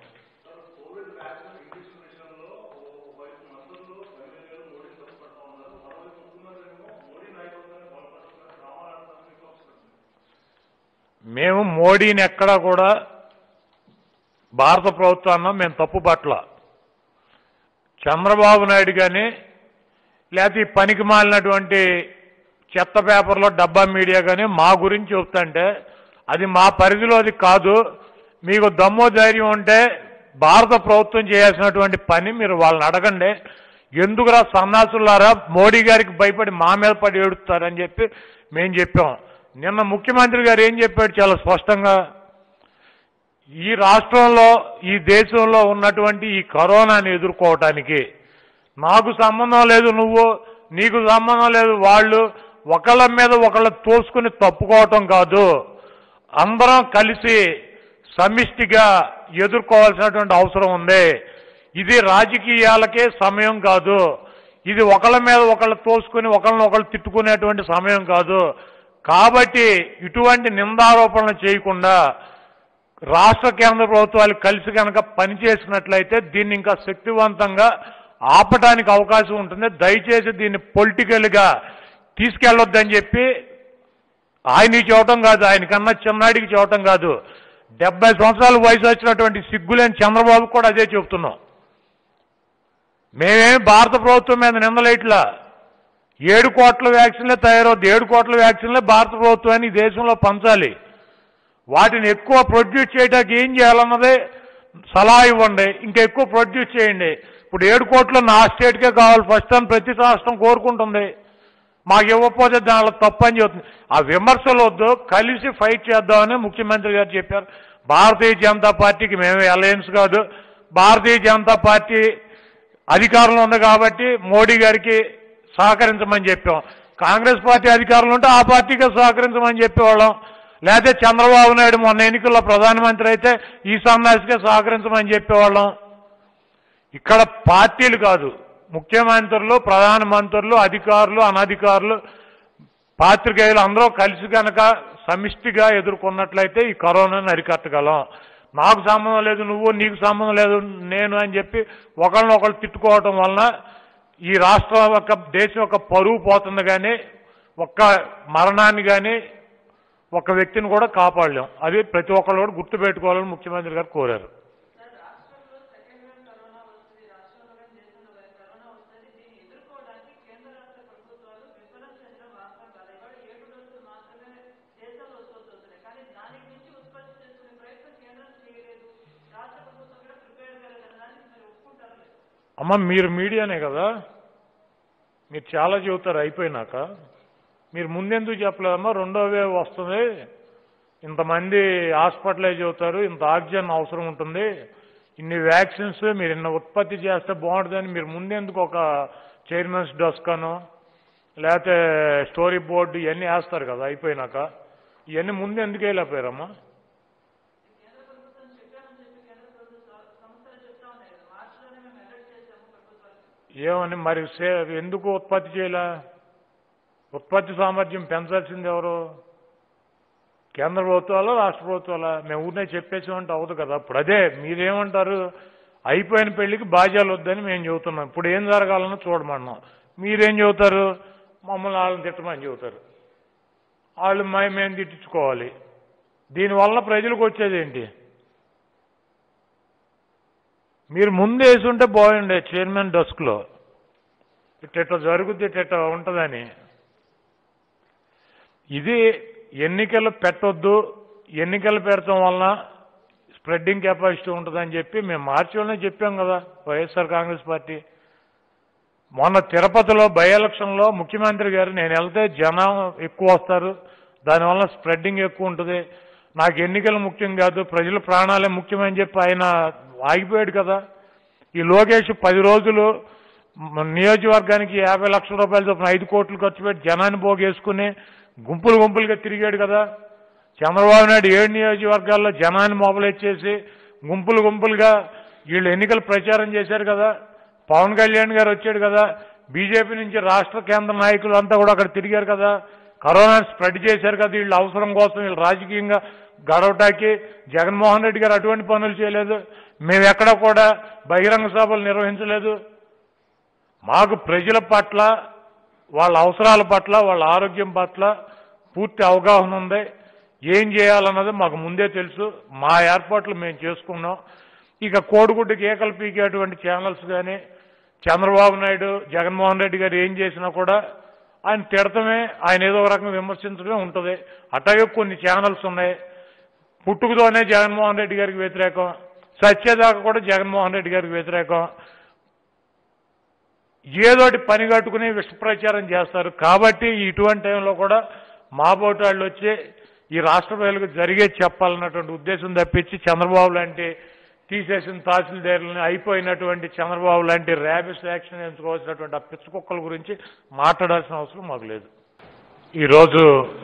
మేము మోడీని ఎక్కడా కూడా భారత ప్రభుత్వాన్ని మేము తప్పు పట్ల చంద్రబాబు నాయుడు కానీ లేకపోతే ఈ పనికి మాలినటువంటి చెత్త పేపర్లో డబ్బా మీడియా కానీ మా గురించి చెప్తుంటే అది మా పరిధిలోది కాదు మీకు దమ్మో ధైర్యం ఉంటే భారత ప్రభుత్వం చేయాల్సినటువంటి పని మీరు వాళ్ళని అడగండి ఎందుకురా సన్నాసులారా మోడీ గారికి భయపడి మా మీద పడి ఏడుస్తారని చెప్పి మేము చెప్పాం నిన్న ముఖ్యమంత్రి గారు ఏం చెప్పాడు చాలా స్పష్టంగా ఈ రాష్ట్రంలో ఈ దేశంలో ఉన్నటువంటి ఈ కరోనాని ఎదుర్కోవటానికి నాకు సంబంధం లేదు నువ్వు నీకు సంబంధం లేదు వాళ్ళు ఒకళ్ళ మీద ఒకళ్ళ తోసుకుని తప్పుకోవటం కాదు అందరం కలిసి సమిష్టిగా ఎదుర్కోవాల్సినటువంటి అవసరం ఉంది ఇది రాజకీయాలకే సమయం కాదు ఇది ఒకళ్ళ మీద ఒకళ్ళు తోసుకుని ఒకళ్ళని ఒకళ్ళు తిట్టుకునేటువంటి సమయం కాదు కాబట్టి ఇటువంటి నిందారోపణలు చేయకుండా రాష్ట్ర కేంద్ర ప్రభుత్వాలు కలిసి కనుక పనిచేసినట్లయితే దీన్ని ఇంకా శక్తివంతంగా ఆపటానికి అవకాశం ఉంటుంది దయచేసి దీన్ని పొలిటికల్గా తీసుకెళ్ళొద్దని చెప్పి ఆయనకి చెప్పటం కాదు ఆయన కన్నా చిన్నాడికి చెప్పటం కాదు డెబ్బై సంవత్సరాల వయసు వచ్చినటువంటి సిగ్గులేని చంద్రబాబు కూడా అదే చెబుతున్నాం మేమేమి భారత ప్రభుత్వం మీద నిందలేట్లా ఏడు కోట్ల వ్యాక్సిన్లే తయారవుద్ది ఏడు కోట్ల వ్యాక్సిన్లే భారత ప్రభుత్వాన్ని ఈ దేశంలో పంచాలి వాటిని ఎక్కువ ప్రొడ్యూస్ చేయడానికి ఏం చేయాలన్నదే సలహా ఇవ్వండి ఇంకా ఎక్కువ ప్రొడ్యూస్ చేయండి ఇప్పుడు ఏడు కోట్లు నా స్టేట్కే కావాలి ఫస్ట్ అని ప్రతి రాష్ట్రం కోరుకుంటుంది మాకు ఇవ్వకపోతే దానిలో తప్పు అని చెబుతుంది ఆ విమర్శలు వద్దు కలిసి ఫైట్ చేద్దామని ముఖ్యమంత్రి గారు చెప్పారు భారతీయ జనతా పార్టీకి మేము అలయన్స్ కాదు భారతీయ జనతా పార్టీ అధికారంలో ఉంది కాబట్టి మోడీ గారికి సహకరించమని చెప్పాం కాంగ్రెస్ పార్టీ అధికారంలో ఉంటే ఆ పార్టీకే సహకరించమని చెప్పేవాళ్ళం లేకపోతే చంద్రబాబు నాయుడు మొన్న ఎన్నికల్లో ప్రధానమంత్రి అయితే ఈ సన్నాసికే సహకరించమని చెప్పేవాళ్ళం ఇక్కడ పార్టీలు కాదు ముఖ్యమంత్రులు ప్రధానమంత్రులు అధికారులు అనధికారులు పాత్రికేయులు అందరూ కలిసి కనుక సమిష్టిగా ఎదుర్కొన్నట్లయితే ఈ కరోనాను అరికట్టగలం నాకు సంబంధం లేదు నువ్వు నీకు సంబంధం లేదు నేను అని చెప్పి ఒకళ్ళనొకళ్ళు తిట్టుకోవటం వలన ఈ రాష్ట్రం యొక్క దేశం యొక్క పరువు పోతుంది కానీ ఒక్క మరణాన్ని కానీ ఒక వ్యక్తిని కూడా కాపాడలేం అది ప్రతి ఒక్కళ్ళు కూడా గుర్తుపెట్టుకోవాలని ముఖ్యమంత్రి గారు కోరారు సార్ రాష్ట్రంలో సెకండ్ వేవ్ కరోనా వస్తుంది రాష్ట్రంలో కానీ దేశంలో కానీ కరోనా వస్తుంది దీన్ని ఎదుర్కోవడానికి కేంద్ర రాష్ట్ర ప్రభుత్వాలు విఫలం చెందడం వాస్తవం కాదు ఇవాళ ఏడు డోసులు మాత్రమే దేశంలో ఉత్పత్తి అవుతున్నాయి కానీ దానికి మించి ఉత్పత్తి చేసుకునే ప్రయత్నం కేంద్రం చేయలేదు రాష్ట్ర ప్రభుత్వం కూడా ప్రిపేర్ కాలేదు దానికి మీరు ఒప్పుకుంటారు లేదు అమ్మ మీరు మీడియానే కదా మీరు చాలా చెబుతారు అయిపోయినాక మీరు ముందెందుకు చెప్పలేదమ్మా రెండో వేవ్ వస్తుంది ఇంతమంది హాస్పిటలైజ్ అవుతారు ఇంత ఆక్సిజన్ అవసరం ఉంటుంది ఇన్ని వ్యాక్సిన్స్ మీరు ఇన్ని ఉత్పత్తి చేస్తే బాగుంటుందని మీరు ముందెందుకు ఒక చైర్మన్స్ డస్కాను లేకపోతే స్టోరీ బోర్డు ఇవన్నీ వేస్తారు కదా అయిపోయినాక ఇవన్నీ ముందు ఎందుకు వెళ్ళిపోయారమ్మా కేంద్ర ప్రభుత్వం చెప్పామని చెప్పి కేంద్ర ప్రభుత్వ సంస్థలు చెప్తా ఉన్నాయి కదా మార్చిలోనే మేము అలర్ట్ చేశాము ప్రభుత్వానికి ఏమని మరి సే- ఎందుకు ఉత్పత్తి చేయలే ఉత్పత్తి సామర్థ్యం పెంచాల్సింది ఎవరు కేంద్ర ప్రభుత్వాలు రాష్ట్ర ప్రభుత్వాలా మేము ఊరినే చెప్పేసామంటే అవ్వదు కదా ఇప్పుడు అదే మీరేమంటారు అయిపోయిన పెళ్లికి బాధ్యాలు వద్దని మేము చెబుతున్నాం ఇప్పుడు ఏం జరగాలని చూడమన్నాం మీరేం చెబుతారు మమ్మల్ని వాళ్ళని తిట్టమని చెబుతారు వాళ్ళు మే- మేము తిట్టించుకోవాలి దీనివల్ల ప్రజలకు వచ్చేది ఏంటి మీరు ముందు వేసుంటే బాగుండే చైర్మన్ డస్క్లో ఇట్ట జరుగుద్ది ఇట్ట ఉంటుందని ఇది ఎన్నికలు పెట్టొద్దు ఎన్నికలు పెడతాం వలన స్ప్రెడ్డింగ్ కెపాసిటీ ఉంటుందని చెప్పి మేము మార్చిలోనే చెప్పాం కదా వైఎస్ఆర్ కాంగ్రెస్ పార్టీ మొన్న తిరుపతిలో బై ఎలక్షన్లో ముఖ్యమంత్రి గారు నేను వెళ్తే జనం ఎక్కువ వస్తారు దానివల్ల స్ప్రెడ్డింగ్ ఎక్కువ ఉంటుంది నాకు ఎన్నికలు ముఖ్యం కాదు ప్రజల ప్రాణాలే ముఖ్యమని చెప్పి ఆయన ఆగిపోయాడు కదా ఈ లోకేష్ పది రోజులు మ- నియోజకవర్గానికి యాభై లక్షల రూపాయల చొప్పున ఐదు కోట్లు ఖర్చు పెట్టి జనాన్ని పోగేసుకుని గుంపులు గుంపులుగా తిరిగాడు కదా చంద్రబాబు నాయుడు ఏడు నియోజకవర్గాల్లో జనాన్ని మొబలైజ్ చేసి గుంపులు గుంపులుగా వీళ్ళు ఎన్నికల ప్రచారం చేశారు కదా పవన్ కళ్యాణ్ గారు వచ్చాడు కదా బీజేపీ నుంచి రాష్ట్ర కేంద్ర నాయకులు అంతా కూడా అక్కడ తిరిగారు కదా కరోనా స్ప్రెడ్ చేశారు కదా వీళ్ళ అవసరం కోసం వీళ్ళు రాజకీయంగా గడవటానికి జగన్మోహన్ రెడ్డి గారు అటువంటి పనులు చేయలేదు మేము ఎక్కడ కూడా బహిరంగ సభలు నిర్వహించలేదు మాకు ప్రజల పట్ల వాళ్ళ అవసరాల పట్ల వాళ్ళ ఆరోగ్యం పట్ల పూర్తి అవగాహన ఉంది ఏం చేయాలన్నది మాకు ముందే తెలుసు మా ఏర్పాట్లు మేము చేసుకున్నాం ఇక కోడిగుడ్డుకి ఏకలు పీకేటువంటి ఛానల్స్ కానీ చంద్రబాబు నాయుడు జగన్మోహన్ రెడ్డి గారు ఏం చేసినా కూడా ఆయన తిడతమే ఆయన ఏదో ఒక రకంగా విమర్శించడమే ఉంటుంది అట్లాగే కొన్ని ఛానల్స్ ఉన్నాయి పుట్టుకతోనే జగన్మోహన్ రెడ్డి గారికి వ్యతిరేకం సత్యదాకా కూడా జగన్మోహన్ రెడ్డి గారికి వ్యతిరేకం ఏదోటి పని కట్టుకుని విష ప్రచారం చేస్తారు కాబట్టి ఇటువంటి టైంలో కూడా మా బోటాళ్ళు వచ్చి ఈ రాష్ట్ర ప్రజలకు జరిగేది చెప్పాలన్నటువంటి ఉద్దేశం తప్పించి చంద్రబాబు లాంటి తీసేసిన తహసీల్దారులని అయిపోయినటువంటి చంద్రబాబు లాంటి ర్యాబిస్ యాక్షన్ ఎంచుకోవాల్సినటువంటి ఆ పిచ్చ కుక్కల గురించి మాట్లాడాల్సిన అవసరం మాకు లేదు ఈరోజు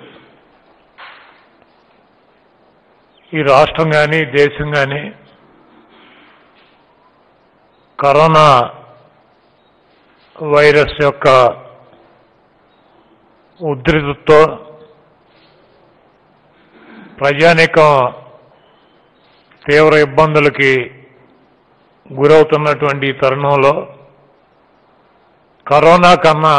ఈ రాష్ట్రం కానీ దేశం కానీ కరోనా వైరస్ యొక్క ఉధృతితో ప్రజానికం తీవ్ర ఇబ్బందులకి గురవుతున్నటువంటి ఈ తరుణంలో కరోనా కన్నా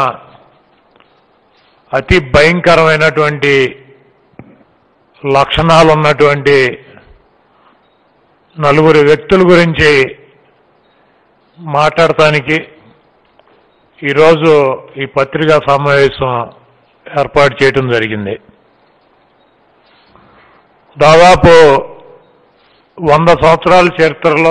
అతి భయంకరమైనటువంటి లక్షణాలు ఉన్నటువంటి నలుగురు వ్యక్తుల గురించి మాట్లాడటానికి ఈరోజు ఈ పత్రికా సమావేశం ఏర్పాటు చేయటం జరిగింది దాదాపు వంద సంవత్సరాల చరిత్రలో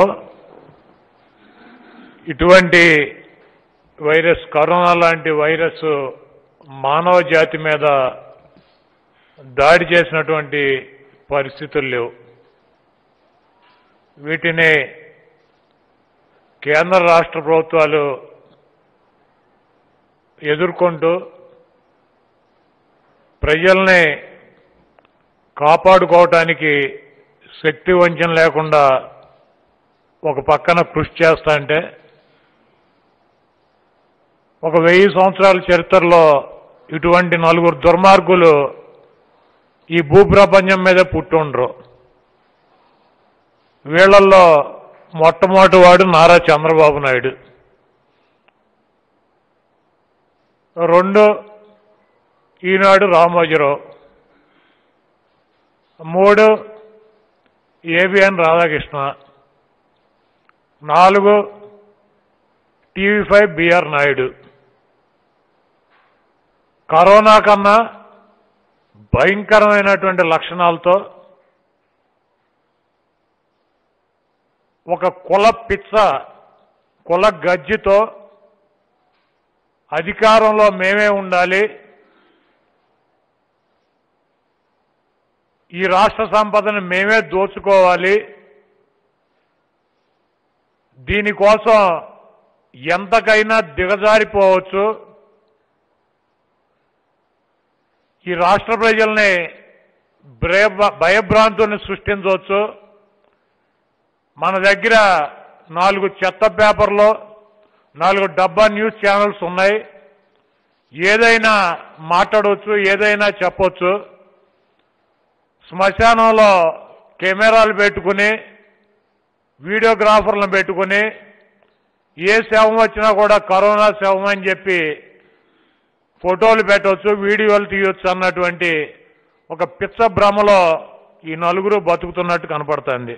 ఇటువంటి వైరస్ కరోనా లాంటి వైరస్ మానవ జాతి మీద దాడి చేసినటువంటి పరిస్థితులు లేవు వీటిని కేంద్ర రాష్ట్ర ప్రభుత్వాలు ఎదుర్కొంటూ ప్రజల్ని కాపాడుకోవటానికి శక్తి వంచన లేకుండా ఒక పక్కన కృషి చేస్తా అంటే ఒక వెయ్యి సంవత్సరాల చరిత్రలో ఇటువంటి నలుగురు దుర్మార్గులు ఈ భూప్రపంచం మీద పుట్టుండ్రు వీళ్ళల్లో మొట్టమొదటి వాడు నారా చంద్రబాబు నాయుడు రెండు ఈనాడు రామోజీరావు మూడు ఏబిఎన్ రాధాకృష్ణ నాలుగు TV five BR Naidu corona కన్నా భయంకరమైనటువంటి లక్షణాలతో ఒక కుల పిచ్చ కుల గజ్జితో అధికారంలో మేమే ఉండాలి ఈ రాష్ట్ర సంపదను మేమే దోచుకోవాలి దీనికోసం ఎంతకైనా దిగజారిపోవచ్చు ఈ రాష్ట్ర ప్రజల్ని భయ- భయభ్రాంతుల్ని సృష్టించవచ్చు మన దగ్గర నాలుగు చెత్త పేపర్లు నాలుగు డబ్బా న్యూస్ ఛానల్స్ ఉన్నాయి ఏదైనా మాట్లాడవచ్చు ఏదైనా చెప్పొచ్చు శ్మశానంలో కెమెరాలు పెట్టుకుని వీడియోగ్రాఫర్లను పెట్టుకుని ఏ శవం వచ్చినా కూడా కరోనా శవం అని చెప్పి ఫోటోలు పెట్టవచ్చు వీడియోలు తీయొచ్చు అన్నటువంటి ఒక పిచ్చ భ్రమలో ఈ నలుగురు బతుకుతున్నట్టు కనపడుతుంది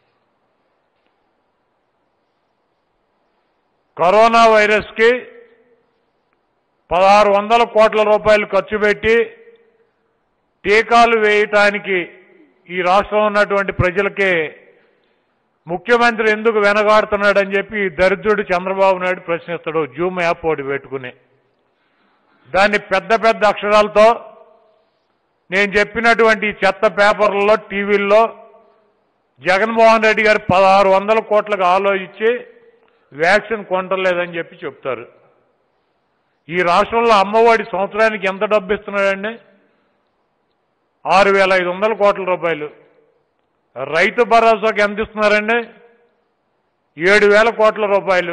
కరోనా వైరస్కి పదహారు వందల కోట్ల రూపాయలు ఖర్చు పెట్టి టీకాలు వేయటానికి ఈ రాష్ట్రం ఉన్నటువంటి ప్రజలకి ముఖ్యమంత్రి ఎందుకు వెనగాడుతున్నాడని చెప్పి ఈ దరిద్రుడు చంద్రబాబు నాయుడు ప్రశ్నిస్తాడు జూమ్ యాప్ ఒకటి పెట్టుకుని దాన్ని పెద్ద పెద్ద అక్షరాలతో నేను చెప్పినటువంటి ఈ చెత్త పేపర్లలో టీవీల్లో జగన్మోహన్ రెడ్డి గారు పదహారు వందల కోట్లకు ఆలోచించి వ్యాక్సిన్ కొనలేదని చెప్పి చెప్తారు ఈ రాష్ట్రంలో అమ్మఒడి సంవత్సరానికి ఎంత డబ్బు ఇస్తున్నాడండి ఆరు వేల ఐదు వందల కోట్ల రూపాయలు రైతు భరోసాకి ఎంత ఇస్తున్నారండి ఏడు వేల కోట్ల రూపాయలు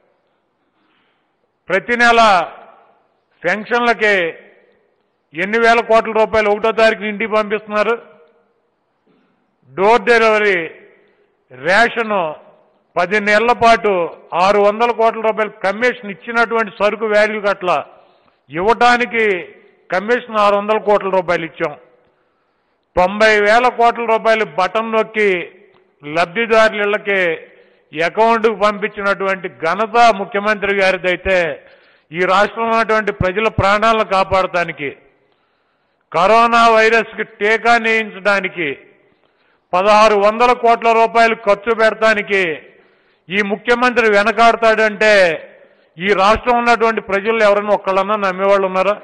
ప్రతి నెల పెన్షన్లకి ఎన్ని వేల కోట్ల రూపాయలు ఒకటో తారీఖు ఇంటికి పంపిస్తున్నారు డోర్ డెలివరీ రేషను పది నెలల పాటు ఆరు వందల కోట్ల రూపాయలు కమిషన్ ఇచ్చినటువంటి సరుకు వాల్యూ అట్ల ఇవ్వటానికి కమిషన్ ఆరు వందల కోట్ల రూపాయలు ఇచ్చాం తొంభై వేల కోట్ల రూపాయలు బటన్ నొక్కి లబ్ధిదారులకి అకౌంట్కు పంపించినటువంటి ఘనత ముఖ్యమంత్రి గారిదైతే ఈ రాష్ట్రంలో ఉన్నటువంటి ప్రజల ప్రాణాలను కాపాడటానికి కరోనా వైరస్కి టీకా నేయించడానికి పదహారు వందల కోట్ల రూపాయలు ఖర్చు పెడటానికి ఈ ముఖ్యమంత్రి వెనకాడతాడంటే ఈ రాష్ట్రం ఉన్నటువంటి ప్రజలు ఎవరైనా ఒక్కళ్ళన్నా నమ్మేవాళ్ళు ఉన్నారా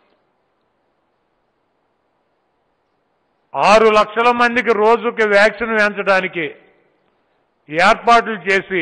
ఆరు లక్షల మందికి రోజుకి వ్యాక్సిన్ వేయించడానికి ఏర్పాట్లు చేసి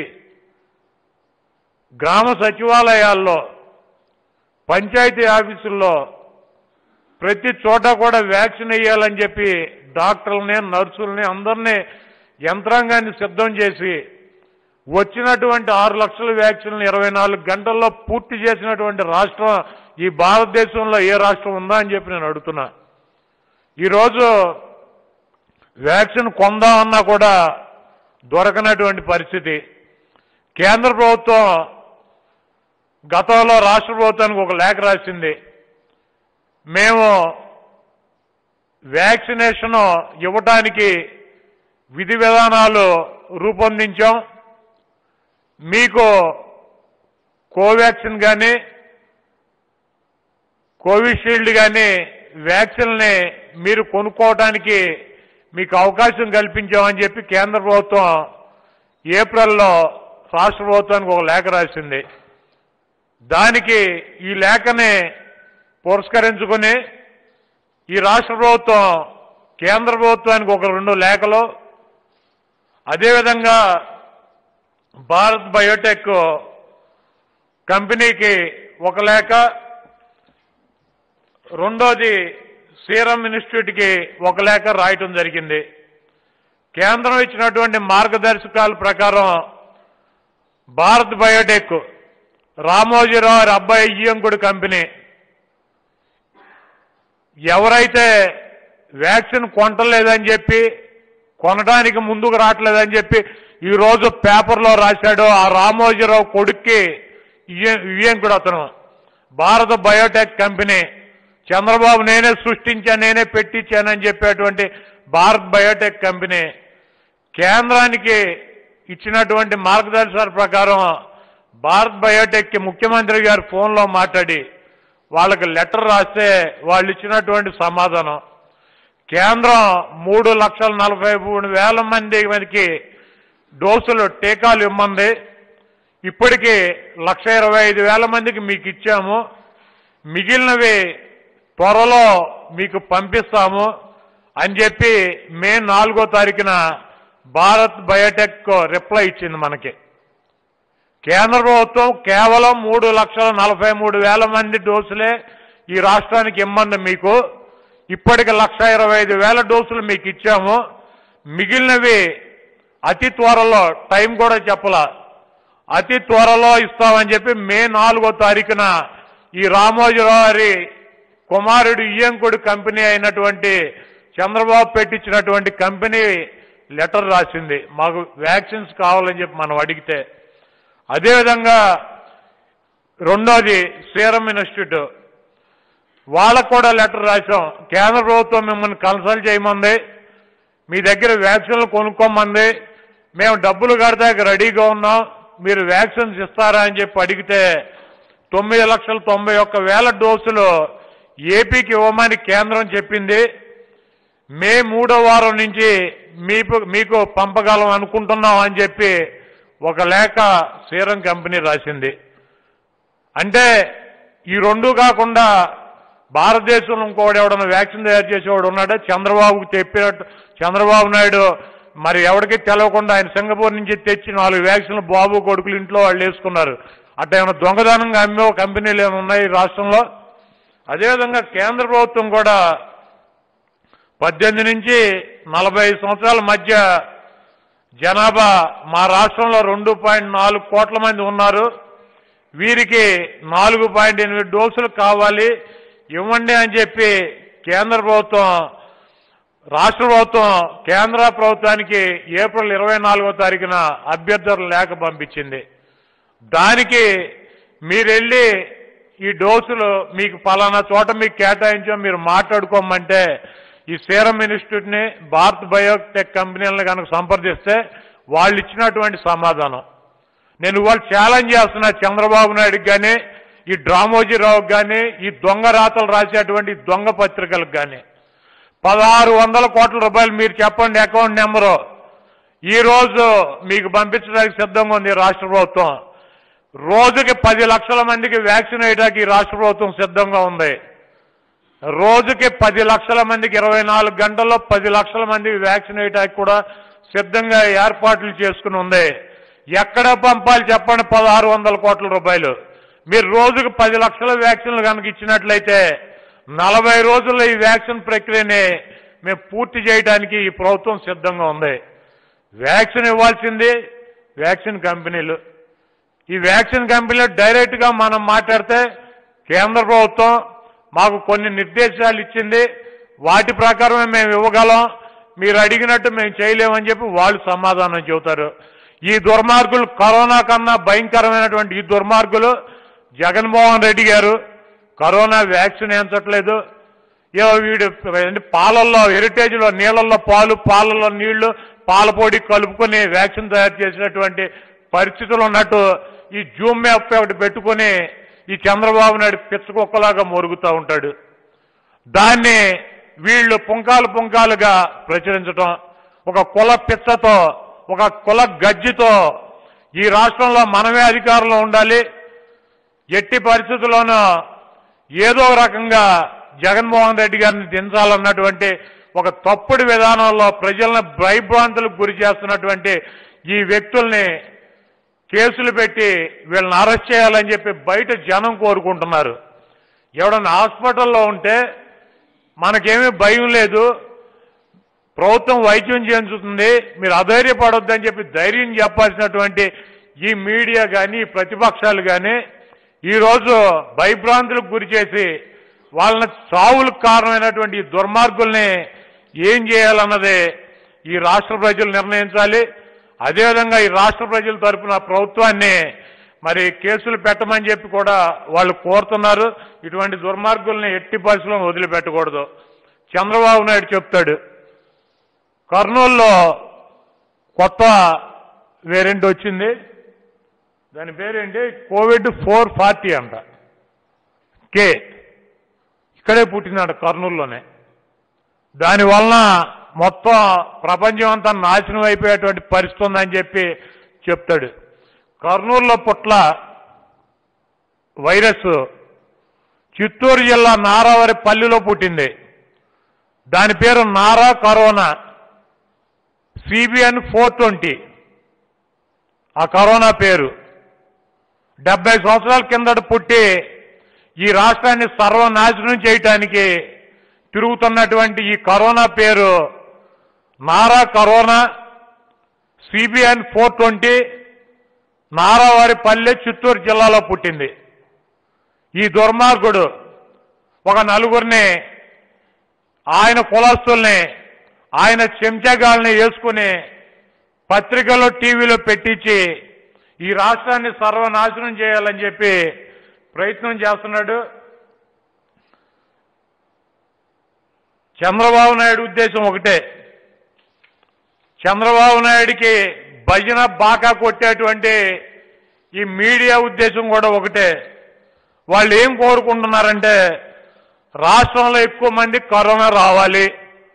గ్రామ సచివాలయాల్లో పంచాయతీ ఆఫీసుల్లో ప్రతి చోట కూడా వ్యాక్సిన్ వేయాలని చెప్పి డాక్టర్లని నర్సుల్ని అందరినీ యంత్రాంగాన్ని సిద్ధం చేసి వచ్చినటువంటి ఆరు లక్షల వ్యాక్సిన్లు ఇరవై నాలుగు గంటల్లో పూర్తి చేసినటువంటి రాష్ట్రం ఈ భారతదేశంలో ఏ రాష్ట్రం ఉందా అని చెప్పి నేను అడుగుతున్నా ఈరోజు వ్యాక్సిన్ కొందామన్నా కూడా దొరకనటువంటి పరిస్థితి కేంద్ర ప్రభుత్వం గతంలో రాష్ట్ర ప్రభుత్వానికి ఒక లేఖ రాసింది మేము వ్యాక్సినేషన్ ఇవ్వటానికి విధి విధానాలు రూపొందించాం మీకు కోవాక్సిన్ కానీ కోవిషీల్డ్ కానీ వ్యాక్సిన్ని మీరు కొనుక్కోవడానికి మీకు అవకాశం కల్పించామని చెప్పి కేంద్ర ప్రభుత్వం ఏప్రిల్లో రాష్ట్ర ప్రభుత్వానికి ఒక లేఖ రాసింది దానికి ఈ లేఖని పురస్కరించుకుని ఈ రాష్ట్ర ప్రభుత్వం కేంద్ర ప్రభుత్వానికి ఒక రెండు లేఖలు అదేవిధంగా భారత్ బయోటెక్ కంపెనీకి ఒక లేఖ రెండోది సీరం ఇన్స్టిట్యూట్కి ఒక లేఖ రాయటం జరిగింది కేంద్రం ఇచ్చినటువంటి మార్గదర్శకాల ప్రకారం భారత్ బయోటెక్ రామోజీరావు గారి అబ్బాయి ఇయ్యంకుడు కంపెనీ ఎవరైతే వ్యాక్సిన్ కొంటలేదని చెప్పి కొనడానికి ముందుకు రావట్లేదని చెప్పి ఈ రోజు పేపర్లో రాశాడో ఆ రామోజీరావు కొడుక్కి ఇయ్యంకుడు అతను భారత బయోటెక్ కంపెనీ చంద్రబాబు నేనే సృష్టించా నేనే పెట్టించానని చెప్పేటువంటి భారత్ బయోటెక్ కంపెనీ కేంద్రానికి ఇచ్చినటువంటి మార్గదర్శకాల ప్రకారం భారత్ బయోటెక్కి ముఖ్యమంత్రి గారు ఫోన్లో మాట్లాడి వాళ్ళకి లెటర్ రాస్తే వాళ్ళు ఇచ్చినటువంటి సమాధానం కేంద్రం మూడు లక్షల నలభై మూడు వేల మంది మనకి డోసులు టీకాలు ఇమ్మంది ఇప్పటికీ లక్ష ఇరవై ఐదు వేల మందికి మీకు ఇచ్చాము మిగిలినవి త్వరలో మీకు పంపిస్తాము అని చెప్పి మే నాలుగో తారీఖున భారత్ బయోటెక్ రిప్లై ఇచ్చింది మనకి కేంద్ర ప్రభుత్వం కేవలం మూడు లక్షల నలభై మూడు వేల మంది డోసులే ఈ రాష్ట్రానికి ఇమ్మంది మీకు ఇప్పటికి లక్ష ఇరవై ఐదు వేల డోసులు మీకు ఇచ్చాము మిగిలినవి అతి త్వరలో టైం కూడా చెప్పలా అతి త్వరలో ఇస్తామని చెప్పి మే నాలుగో తారీఖున ఈ రామోజీరావు గారి కుమారుడు ఇయ్యంకుడు కంపెనీ అయినటువంటి చంద్రబాబు పెట్టించినటువంటి కంపెనీ లెటర్ రాసింది మాకు వ్యాక్సిన్స్ కావాలని చెప్పి మనం అడిగితే అదేవిధంగా రెండోది సీరం ఇన్స్టిట్యూట్ వాళ్ళకు కూడా లెటర్ రాసాం కేంద్ర ప్రభుత్వం మిమ్మల్ని కన్సల్ట్ చేయమంది మీ దగ్గర వ్యాక్సిన్లు కొనుక్కోమంది మేము డబ్బులు కడతాక రెడీగా ఉన్నాం మీరు వ్యాక్సిన్స్ ఇస్తారా అని చెప్పి అడిగితే తొమ్మిది లక్షల తొంభై ఒక్క వేల డోసులు ఏపీకి ఇవ్వమని కేంద్రం చెప్పింది మే మూడో వారం నుంచి మీకు మీకు పంపగలం అనుకుంటున్నాం అని చెప్పి ఒక లేఖ సీరం కంపెనీ రాసింది అంటే ఈ రెండు కాకుండా భారతదేశంలో ఇంకోటి ఎవడన్నా వ్యాక్సిన్ తయారు చేసేవాడు ఉన్నాడే చంద్రబాబుకు చెప్పినట్టు చంద్రబాబు నాయుడు మరి ఎవరికి తెలవకుండా ఆయన సింగపూర్ నుంచి తెచ్చి నాలుగు వ్యాక్సిన్లు బాబు కొడుకులు ఇంట్లో వాళ్ళు వేసుకున్నారు అట్లా ఏమైనా దొంగదనంగా అమ్మే కంపెనీలు ఏమైనా ఉన్నాయి ఈ రాష్ట్రంలో అదేవిధంగా కేంద్ర ప్రభుత్వం కూడా పద్దెనిమిది నుంచి నలభై ఐదు సంవత్సరాల మధ్య జనాభా మా రాష్ట్రంలో రెండు పాయింట్ నాలుగు కోట్ల మంది ఉన్నారు వీరికి నాలుగు పాయింట్ ఎనిమిది డోసులు కావాలి ఇవ్వండి అని చెప్పి కేంద్ర ప్రభుత్వం రాష్ట్ర ప్రభుత్వం కేంద్ర ప్రభుత్వానికి ఏప్రిల్ ఇరవై నాలుగో తారీఖున అభ్యర్థుల లేఖ పంపించింది దానికి మీరు వెళ్ళి ఈ డోసులు మీకు పలానా చోట మీకు కేటాయించాం మీరు మాట్లాడుకోమంటే ఈ సీరం ఇన్స్టిట్యూట్ని భారత్ బయోటెక్ కంపెనీలను కనుక సంప్రదిస్తే వాళ్ళు ఇచ్చినటువంటి సమాధానం నేను వాళ్ళు ఛాలెంజ్ చేస్తున్నా చంద్రబాబు నాయుడుకి కానీ ఈ డ్రామోజీరావుకి కానీ ఈ దొంగ రాతలు రాసేటువంటి ఈ దొంగ పత్రికలకు కానీ పదహారు వందల కోట్ల రూపాయలు మీరు చెప్పండి అకౌంట్ నెంబరు ఈ రోజు మీకు పంపించడానికి సిద్ధంగా ఉంది ఈ రాష్ట్ర ప్రభుత్వం రోజుకి పది లక్షల మందికి వ్యాక్సిన్ వేయడానికి ఈ రాష్ట్ర ప్రభుత్వం సిద్ధంగా ఉంది రోజుకి పది లక్షల మందికి ఇరవై నాలుగు గంటల్లో పది లక్షల మందికి వ్యాక్సిన్ వేయడానికి కూడా సిద్ధంగా ఏర్పాట్లు చేసుకుని ఉంది ఎక్కడ పంపాలి చెప్పండి పదహారు వందల కోట్ల రూపాయలు మీరు రోజుకు పది లక్షల వ్యాక్సిన్లు కనుక ఇచ్చినట్లయితే నలభై రోజుల్లో ఈ వ్యాక్సిన్ ప్రక్రియని మేము పూర్తి చేయడానికి ఈ ప్రభుత్వం సిద్ధంగా ఉంది వ్యాక్సిన్ ఇవ్వాల్సింది వ్యాక్సిన్ కంపెనీలు ఈ వ్యాక్సిన్ కంపెనీలు డైరెక్ట్ గా మనం మాట్లాడితే కేంద్ర ప్రభుత్వం మాకు కొన్ని నిర్దేశాలు ఇచ్చింది వాటి ప్రకారమే మేము ఇవ్వగలం మీరు అడిగినట్టు మేము చేయలేమని చెప్పి వాళ్ళు సమాధానం చెబుతారు ఈ దుర్మార్గులు కరోనా కన్నా భయంకరమైనటువంటి ఈ దుర్మార్గులు జగన్మోహన్ రెడ్డి గారు కరోనా వ్యాక్సిన్ వేయించట్లేదు ఏవో వీడు ఏంటి పాలల్లో హెరిటేజ్లో నీళ్ళల్లో పాలు పాలలో నీళ్లు పాల పొడి కలుపుకొని వ్యాక్సిన్ తయారు చేసినటువంటి పరిస్థితులు ఉన్నట్టు ఈ జూమ్ మ్యాప్ ఒకటి పెట్టుకొని ఈ చంద్రబాబు నాయుడు పిచ్చకుక్కలాగా మొరుగుతూ ఉంటాడు దాన్ని వీళ్ళు పుంకాలు పుంకాలుగా ప్రచురించటం ఒక కుల పిచ్చతో ఒక కుల గజ్జితో ఈ రాష్ట్రంలో మనమే అధికారంలో ఉండాలి ఎట్టి పరిస్థితుల్లోనూ ఏదో ఒక రకంగా జగన్మోహన్ రెడ్డి గారిని దించాలన్నటువంటి ఒక తప్పుడు విధానంలో ప్రజలను భయభ్రాంతులకు గురి చేస్తున్నటువంటి ఈ వ్యక్తుల్ని కేసులు పెట్టి వీళ్ళని అరెస్ట్ చేయాలని చెప్పి బయట జనం కోరుకుంటున్నారు ఎవడన్నా హాస్పిటల్లో ఉంటే మనకేమీ భయం లేదు ప్రభుత్వం వైద్యం చేయించుతుంది మీరు అధైర్యపడొద్దని చెప్పి ధైర్యం చెప్పాల్సినటువంటి ఈ మీడియా కానీ ఈ ప్రతిపక్షాలు కానీ ఈరోజు భయభ్రాంతులకు గురి చేసి వాళ్ళని చావులకు కారణమైనటువంటి ఈ దుర్మార్గుల్ని ఏం చేయాలన్నదే ఈ రాష్ట్ర ప్రజలు నిర్ణయించాలి అదేవిధంగా ఈ రాష్ట్ర ప్రజల తరపున ప్రభుత్వాన్ని మరి కేసులు పెట్టమని చెప్పి కూడా వాళ్ళు కోరుతున్నారు ఇటువంటి దుర్మార్గుల్ని ఎట్టి పరిస్థితుల్లో వదిలిపెట్టకూడదు చంద్రబాబు నాయుడు చెప్తాడు కర్నూలులో కొత్త వేరియంట్ వచ్చింది దాని పేరేంటి కోవిడ్ ఫోర్ ఫార్టీ అంట కే ఇక్కడే పుట్టిందంట కర్నూలులోనే దానివలన మొత్తం ప్రపంచం అంతా నాశనం అయిపోయేటువంటి పరిస్థితి ఉందని చెప్పి చెప్తాడు కర్నూలులో పుట్ల వైరస్ చిత్తూరు జిల్లా నారావరి పల్లిలో పుట్టింది దాని పేరు Nara corona CBN four twenty ఆ కరోనా పేరు డెబ్బై సంవత్సరాల కిందట పుట్టి ఈ రాష్ట్రాన్ని సర్వనాశనం చేయటానికి తిరుగుతున్నటువంటి ఈ కరోనా పేరు Nara corona CBN four twenty Naravaripalle Chittoor జిల్లాలో పుట్టింది ఈ దుర్మార్గుడు ఒక నలుగురిని ఆయన కులస్తుల్ని ఆయన చెంచాగాల్ని వేసుకుని పత్రికల్లో టీవీలో పెట్టించి ఈ రాష్ట్రాన్ని సర్వనాశనం చేయాలని చెప్పి ప్రయత్నం చేస్తున్నాడు చంద్రబాబు నాయుడు ఉద్దేశం ఒకటే చంద్రబాబు నాయుడికి భజన బాకా కొట్టేటువంటి ఈ మీడియా ఉద్దేశం కూడా ఒకటే వాళ్ళు ఏం కోరుకుంటున్నారంటే రాష్ట్రంలో ఎక్కువ మంది కరోనా రావాలి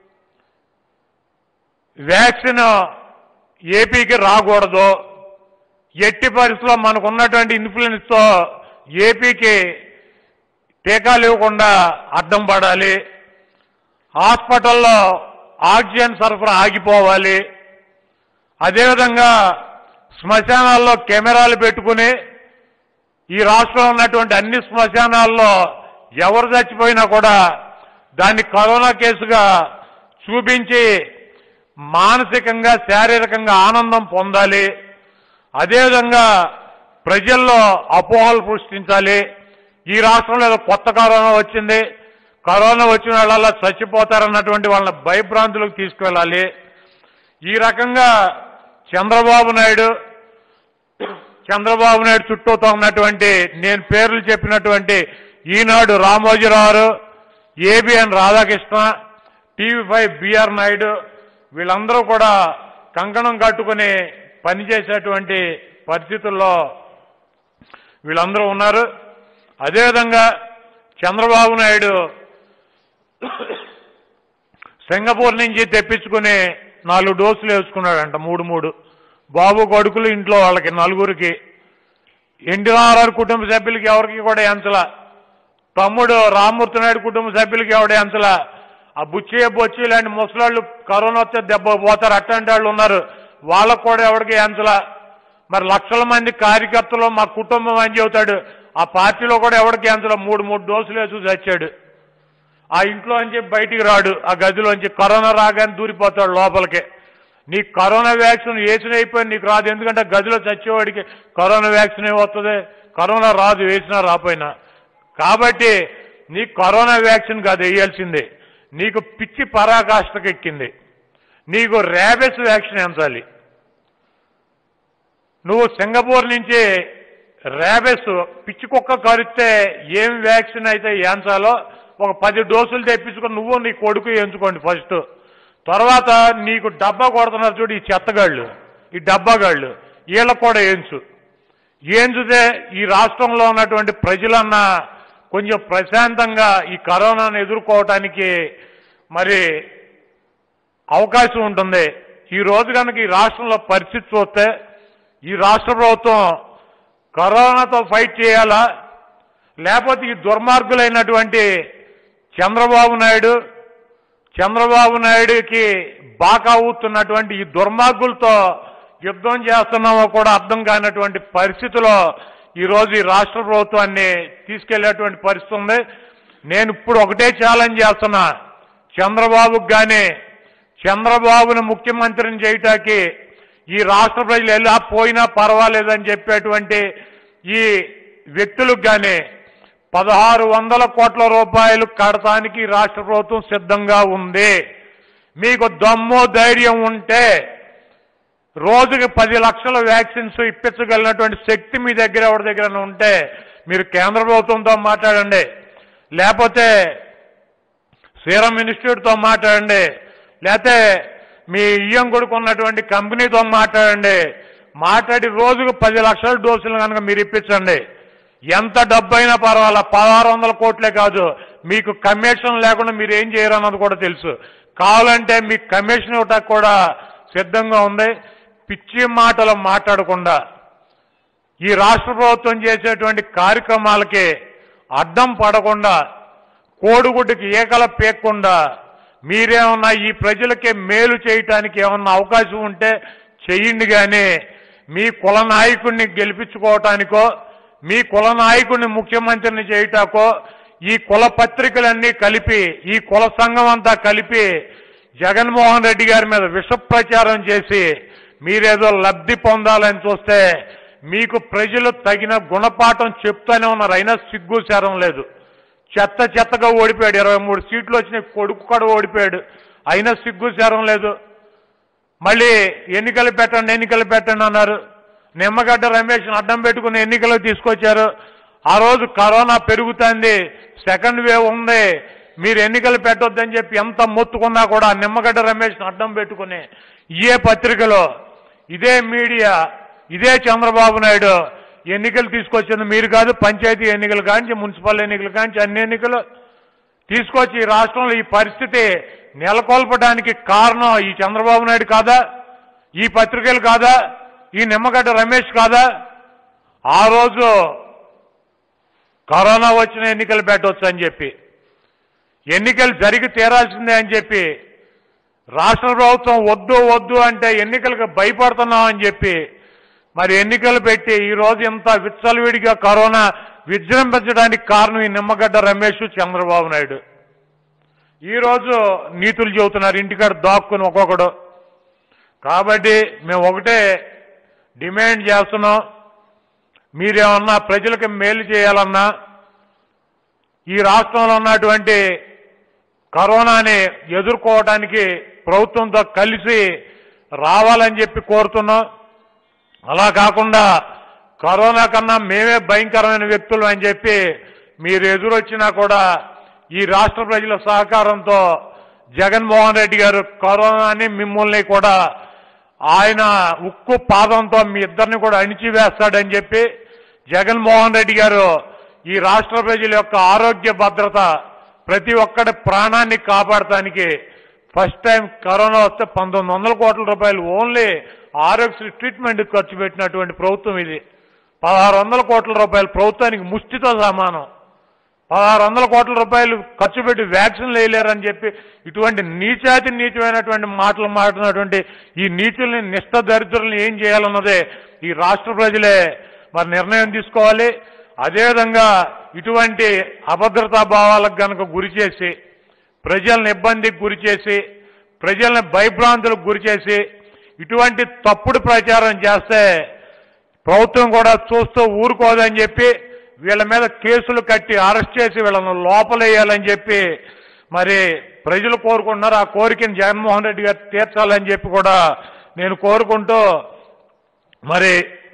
వ్యాక్సిన్ ఏపీకి రాకూడదు ఎట్టి పరిస్థితుల్లో మనకు ఉన్నటువంటి ఇన్ఫ్లుయెన్స్తో ఏపీకి టీకాలు ఇవ్వకుండా అడ్డం పడాలి హాస్పిటల్లో ఆక్సిజన్ సరఫరా ఆగిపోవాలి అదేవిధంగా శ్మశానాల్లో కెమెరాలు పెట్టుకుని ఈ రాష్ట్రంలో ఉన్నటువంటి అన్ని శ్మశానాల్లో ఎవరు చచ్చిపోయినా కూడా దాన్ని కరోనా కేసుగా చూపించి మానసికంగా శారీరకంగా ఆనందం పొందాలి అదేవిధంగా ప్రజల్లో అపోహలు సృష్టించాలి ఈ రాష్ట్రంలో ఏదో కొత్త కరోనా వచ్చింది కరోనా వచ్చిన వాళ్ళ చచ్చిపోతారన్నటువంటి వాళ్ళని భయభ్రాంతులకు తీసుకువెళ్ళాలి ఈ రకంగా చంద్రబాబు నాయుడు చంద్రబాబు నాయుడు చుట్టూతో ఉన్నటువంటి నేను పేర్లు చెప్పినటువంటి Eenadu Ramoji Rao ABN Radhakrishna TV five BR Naidu వీళ్ళందరూ కూడా కంకణం కట్టుకుని పనిచేసేటువంటి పరిస్థితుల్లో వీళ్ళందరూ ఉన్నారు అదేవిధంగా చంద్రబాబు నాయుడు సింగపూర్ నుంచి తెప్పించుకుని నాలుగు డోసులు వేసుకున్నాడంట మూడు మూడు బాబు కొడుకులు ఇంట్లో వాళ్ళకి నలుగురికి ఎన్టీఆర్ఆర్ కుటుంబ సభ్యులకి ఎవరికి కూడా ఎంచల తమ్ముడు రామ్మూర్తి నాయుడు కుటుంబ సభ్యులకి ఎవడ ఎంచల ఆ బుచ్చయ్య బొచ్చి ఇలాంటి ముసలాళ్ళు కరోనా వస్తే దెబ్బ పోతారు అట్లాంటి వాళ్ళు ఉన్నారు వాళ్ళకు కూడా ఎవరికి ఎంచల మరి లక్షల మంది కార్యకర్తలు మా కుటుంబం అని చెబుతాడు ఆ పార్టీలో కూడా ఎవరికి ఎంచల మూడు మూడు డోసులు వేసి చచ్చాడు ఆ ఇంట్లో నుంచి బయటికి రాడు ఆ గదిలోంచి కరోనా రాగానే దూరిపోతాడు లోపలికి నీకు కరోనా వ్యాక్సిన్ వేసిన అయిపోయి నీకు రాదు ఎందుకంటే గదిలో చచ్చేవాడికి కరోనా వ్యాక్సిన్ ఏమవుతుంది కరోనా రాదు వేసినా రాపోయినా కాబట్టి నీకు కరోనా వ్యాక్సిన్ కాదు వేయాల్సిందే నీకు పిచ్చి పరాకాష్ఠకు ఎక్కింది నీకు ర్యాబెస్ వ్యాక్సిన్ ఎంచాలి నువ్వు సింగపూర్ నుంచి ర్యాబెస్ పిచ్చి కుక్క కరిస్తే ఏం వ్యాక్సిన్ అయితే ఎంచాలో ఒక పది డోసులు తెప్పించుకొని నువ్వు నీ కొడుకు ఎంచుకోండి ఫస్ట్ తర్వాత నీకు డబ్బా కొడుతున్నారు చూడు ఈ చెత్తగాళ్ళు ఈ డబ్బాగాళ్ళు వీళ్ళకు కూడా ఏంచు ఏంచుతే ఈ రాష్ట్రంలో ఉన్నటువంటి ప్రజలన్నా కొంచెం ప్రశాంతంగా ఈ కరోనాను ఎదుర్కోవటానికి మరి అవకాశం ఉంటుంది ఈ రోజు కనుక ఈ రాష్ట్రంలో పరిస్థితి చూస్తే ఈ రాష్ట్ర ప్రభుత్వం కరోనాతో ఫైట్ చేయాలా లేకపోతే ఈ దుర్మార్గులైనటువంటి చంద్రబాబు నాయుడు చంద్రబాబు నాయుడుకి బాకా ఊతున్నటువంటి ఈ దుర్మార్గులతో యుద్ధం చేస్తున్నామో కూడా అర్థం కానటువంటి పరిస్థితిలో ఈరోజు ఈ రాష్ట్ర ప్రభుత్వాన్ని తీసుకెళ్లేటువంటి పరిస్థితి ఉంది నేను ఇప్పుడు ఒకటే ఛాలెంజ్ చేస్తున్నా చంద్రబాబుకి కానీ చంద్రబాబును ముఖ్యమంత్రిని చేయటానికి ఈ రాష్ట్ర ప్రజలు ఎలా పోయినా పర్వాలేదని చెప్పేటువంటి ఈ వ్యక్తులకు కానీ పదహారు వందల కోట్ల రూపాయలు కడటానికి ఈ రాష్ట్ర ప్రభుత్వం సిద్ధంగా ఉంది మీకు దమ్ము ధైర్యం ఉంటే రోజుకి పది లక్షల వ్యాక్సిన్స్ ఇప్పించగలిగినటువంటి శక్తి మీ దగ్గర ఎవరి దగ్గర ఉంటే మీరు కేంద్ర ప్రభుత్వంతో మాట్లాడండి లేకపోతే సీరం ఇన్స్టిట్యూట్తో మాట్లాడండి లేకపోతే మీ ఇయ్యం కొడుకు ఉన్నటువంటి కంపెనీతో మాట్లాడండి మాట్లాడి రోజుకు పది లక్షల డోసులు కనుక మీరు ఇప్పించండి ఎంత డబ్బు అయినా పర్వాలా పదహారు వందల కోట్లే కాదు మీకు కమిషన్ లేకుండా మీరు ఏం చేయరు అన్నది కూడా తెలుసు కావాలంటే మీకు కమిషన్ ఇవ్వటానికి కూడా సిద్ధంగా ఉంది పిచ్చి మాటలు మాట్లాడకుండా ఈ రాష్ట్ర ప్రభుత్వం చేసేటువంటి కార్యక్రమాలకి అడ్డం పడకుండా కోడిగుడ్డుకి ఏకల పేక్కుండా మీరేమన్నా ఈ ప్రజలకే మేలు చేయటానికి ఏమన్నా అవకాశం ఉంటే చెయ్యండి కానీ మీ కుల నాయకుడిని గెలిపించుకోవటానికో మీ కుల నాయకుడిని ముఖ్యమంత్రిని చేయటాకో ఈ కుల పత్రికలన్నీ కలిపి ఈ కుల సంఘం అంతా కలిపి జగన్మోహన్ రెడ్డి గారి మీద విష ప్రచారం చేసి మీరేదో లబ్ధి పొందాలని చూస్తే మీకు ప్రజలు తగిన గుణపాఠం చెప్తానే ఉన్నారు అయినా సిగ్గు శరం లేదు చెత్త చెత్తగా ఓడిపోయాడు ఇరవై మూడు సీట్లు వచ్చినాయి కొడుకు కూడా ఓడిపోయాడు అయినా సిగ్గు శరం లేదు మళ్ళీ ఎన్నికలు పెట్టండి ఎన్నికలు పెట్టండి అన్నారు నిమ్మగడ్డ రమేష్ అడ్డం పెట్టుకుని ఎన్నికలు తీసుకొచ్చారు ఆ రోజు కరోనా పెరుగుతుంది సెకండ్ వేవ్ ఉంది మీరు ఎన్నికలు పెట్టొద్దని చెప్పి ఎంత మొత్తుకున్నా కూడా నిమ్మగడ్డ రమేష్ అడ్డం పెట్టుకుని ఇదే పత్రికలో ఇదే మీడియా ఇదే చంద్రబాబు నాయుడు ఎన్నికలు తీసుకొచ్చింది మీరు కాదు పంచాయతీ ఎన్నికలు కాంచి మున్సిపల్ ఎన్నికలు కాంచి అన్ని ఎన్నికలు తీసుకొచ్చి ఈ రాష్ట్రంలో ఈ పరిస్థితి నెలకొల్పడానికి కారణం ఈ చంద్రబాబు నాయుడు కాదా ఈ పత్రికలు కాదా ఈ నిమ్మగడ్డ రమేష్ కాదా ఆ రోజు కరోనా వచ్చిన ఎన్నికలు పెట్టవచ్చు అని చెప్పి ఎన్నికలు జరిగి తీరాల్సిందే అని చెప్పి రాష్ట్ర ప్రభుత్వం వద్దు వద్దు అంటే ఎన్నికలకు భయపడుతున్నాం అని చెప్పి మరి ఎన్నికలు పెట్టి ఈ రోజు ఇంత విచ్చలవిడిగా కరోనా విజృంభించడానికి కారణం ఈ నిమ్మగడ్డ రమేష్ చంద్రబాబు నాయుడు ఈ రోజు నీతులు చెబుతున్నారు ఇంటికాడ దాక్కుని ఒక్కొక్కడు కాబట్టి మేము ఒకటే డిమాండ్ చేస్తున్నాం మీరేమన్నా ప్రజలకు మేలు చేయాలన్నా ఈ రాష్ట్రంలో ఉన్నటువంటి కరోనాని ఎదుర్కోవడానికి ప్రభుత్వంతో కలిసి రావాలని చెప్పి కోరుతున్నాం అలా కాకుండా కరోనా కన్నా మేమే భయంకరమైన వ్యక్తులు అని చెప్పి మీరు ఎదురొచ్చినా కూడా ఈ రాష్ట్ర ప్రజల సహకారంతో జగన్మోహన్ రెడ్డి గారు కరోనాని మిమ్మల్ని కూడా ఆయన ఉక్కు పాదంతో మీ ఇద్దరిని కూడా అణిచివేస్తాడని చెప్పి జగన్మోహన్ రెడ్డి గారు ఈ రాష్ట్ర ప్రజల యొక్క ఆరోగ్య భద్రత ప్రతి ఒక్కడి ప్రాణాన్ని కాపాడటానికి ఫస్ట్ టైం కరోనా వస్తే పంతొమ్మిది వందల కోట్ల రూపాయలు ఓన్లీ ఆరోగ్య ట్రీట్మెంట్ ఖర్చు పెట్టినటువంటి ప్రభుత్వం ఇది పదహారు వందల కోట్ల రూపాయలు ప్రభుత్వానికి ముష్టితో సమానం పదహారు వందల కోట్ల రూపాయలు ఖర్చు పెట్టి వ్యాక్సిన్లు వేయలేరని చెప్పి ఇటువంటి నీచాతి నీచమైనటువంటి మాటలు మాట్లాడినటువంటి ఈ నీచుల్ని నిష్ఠ దరిద్రుల్ని ఏం చేయాలన్నదే ఈ రాష్ట్ర ప్రజలే మరి నిర్ణయం తీసుకోవాలి అదేవిధంగా ఇటువంటి అభద్రతా భావాలకు గనక గురి చేసి ప్రజల్ని ఇబ్బందికి గురి చేసి ప్రజల్ని భయభ్రాంతులకు గురి చేసి ఇటువంటి తప్పుడు ప్రచారం చేస్తే ప్రభుత్వం కూడా చూస్తూ ఊరుకోదని చెప్పి వీళ్ళ మీద కేసులు కట్టి అరెస్ట్ చేసి వీళ్ళను లోపలేయాలని చెప్పి మరి ప్రజలు కోరుకుంటున్నారు ఆ కోరికని జగన్మోహన్ రెడ్డి గారు తీర్చాలని చెప్పి కూడా నేను కోరుకుంటూ మరి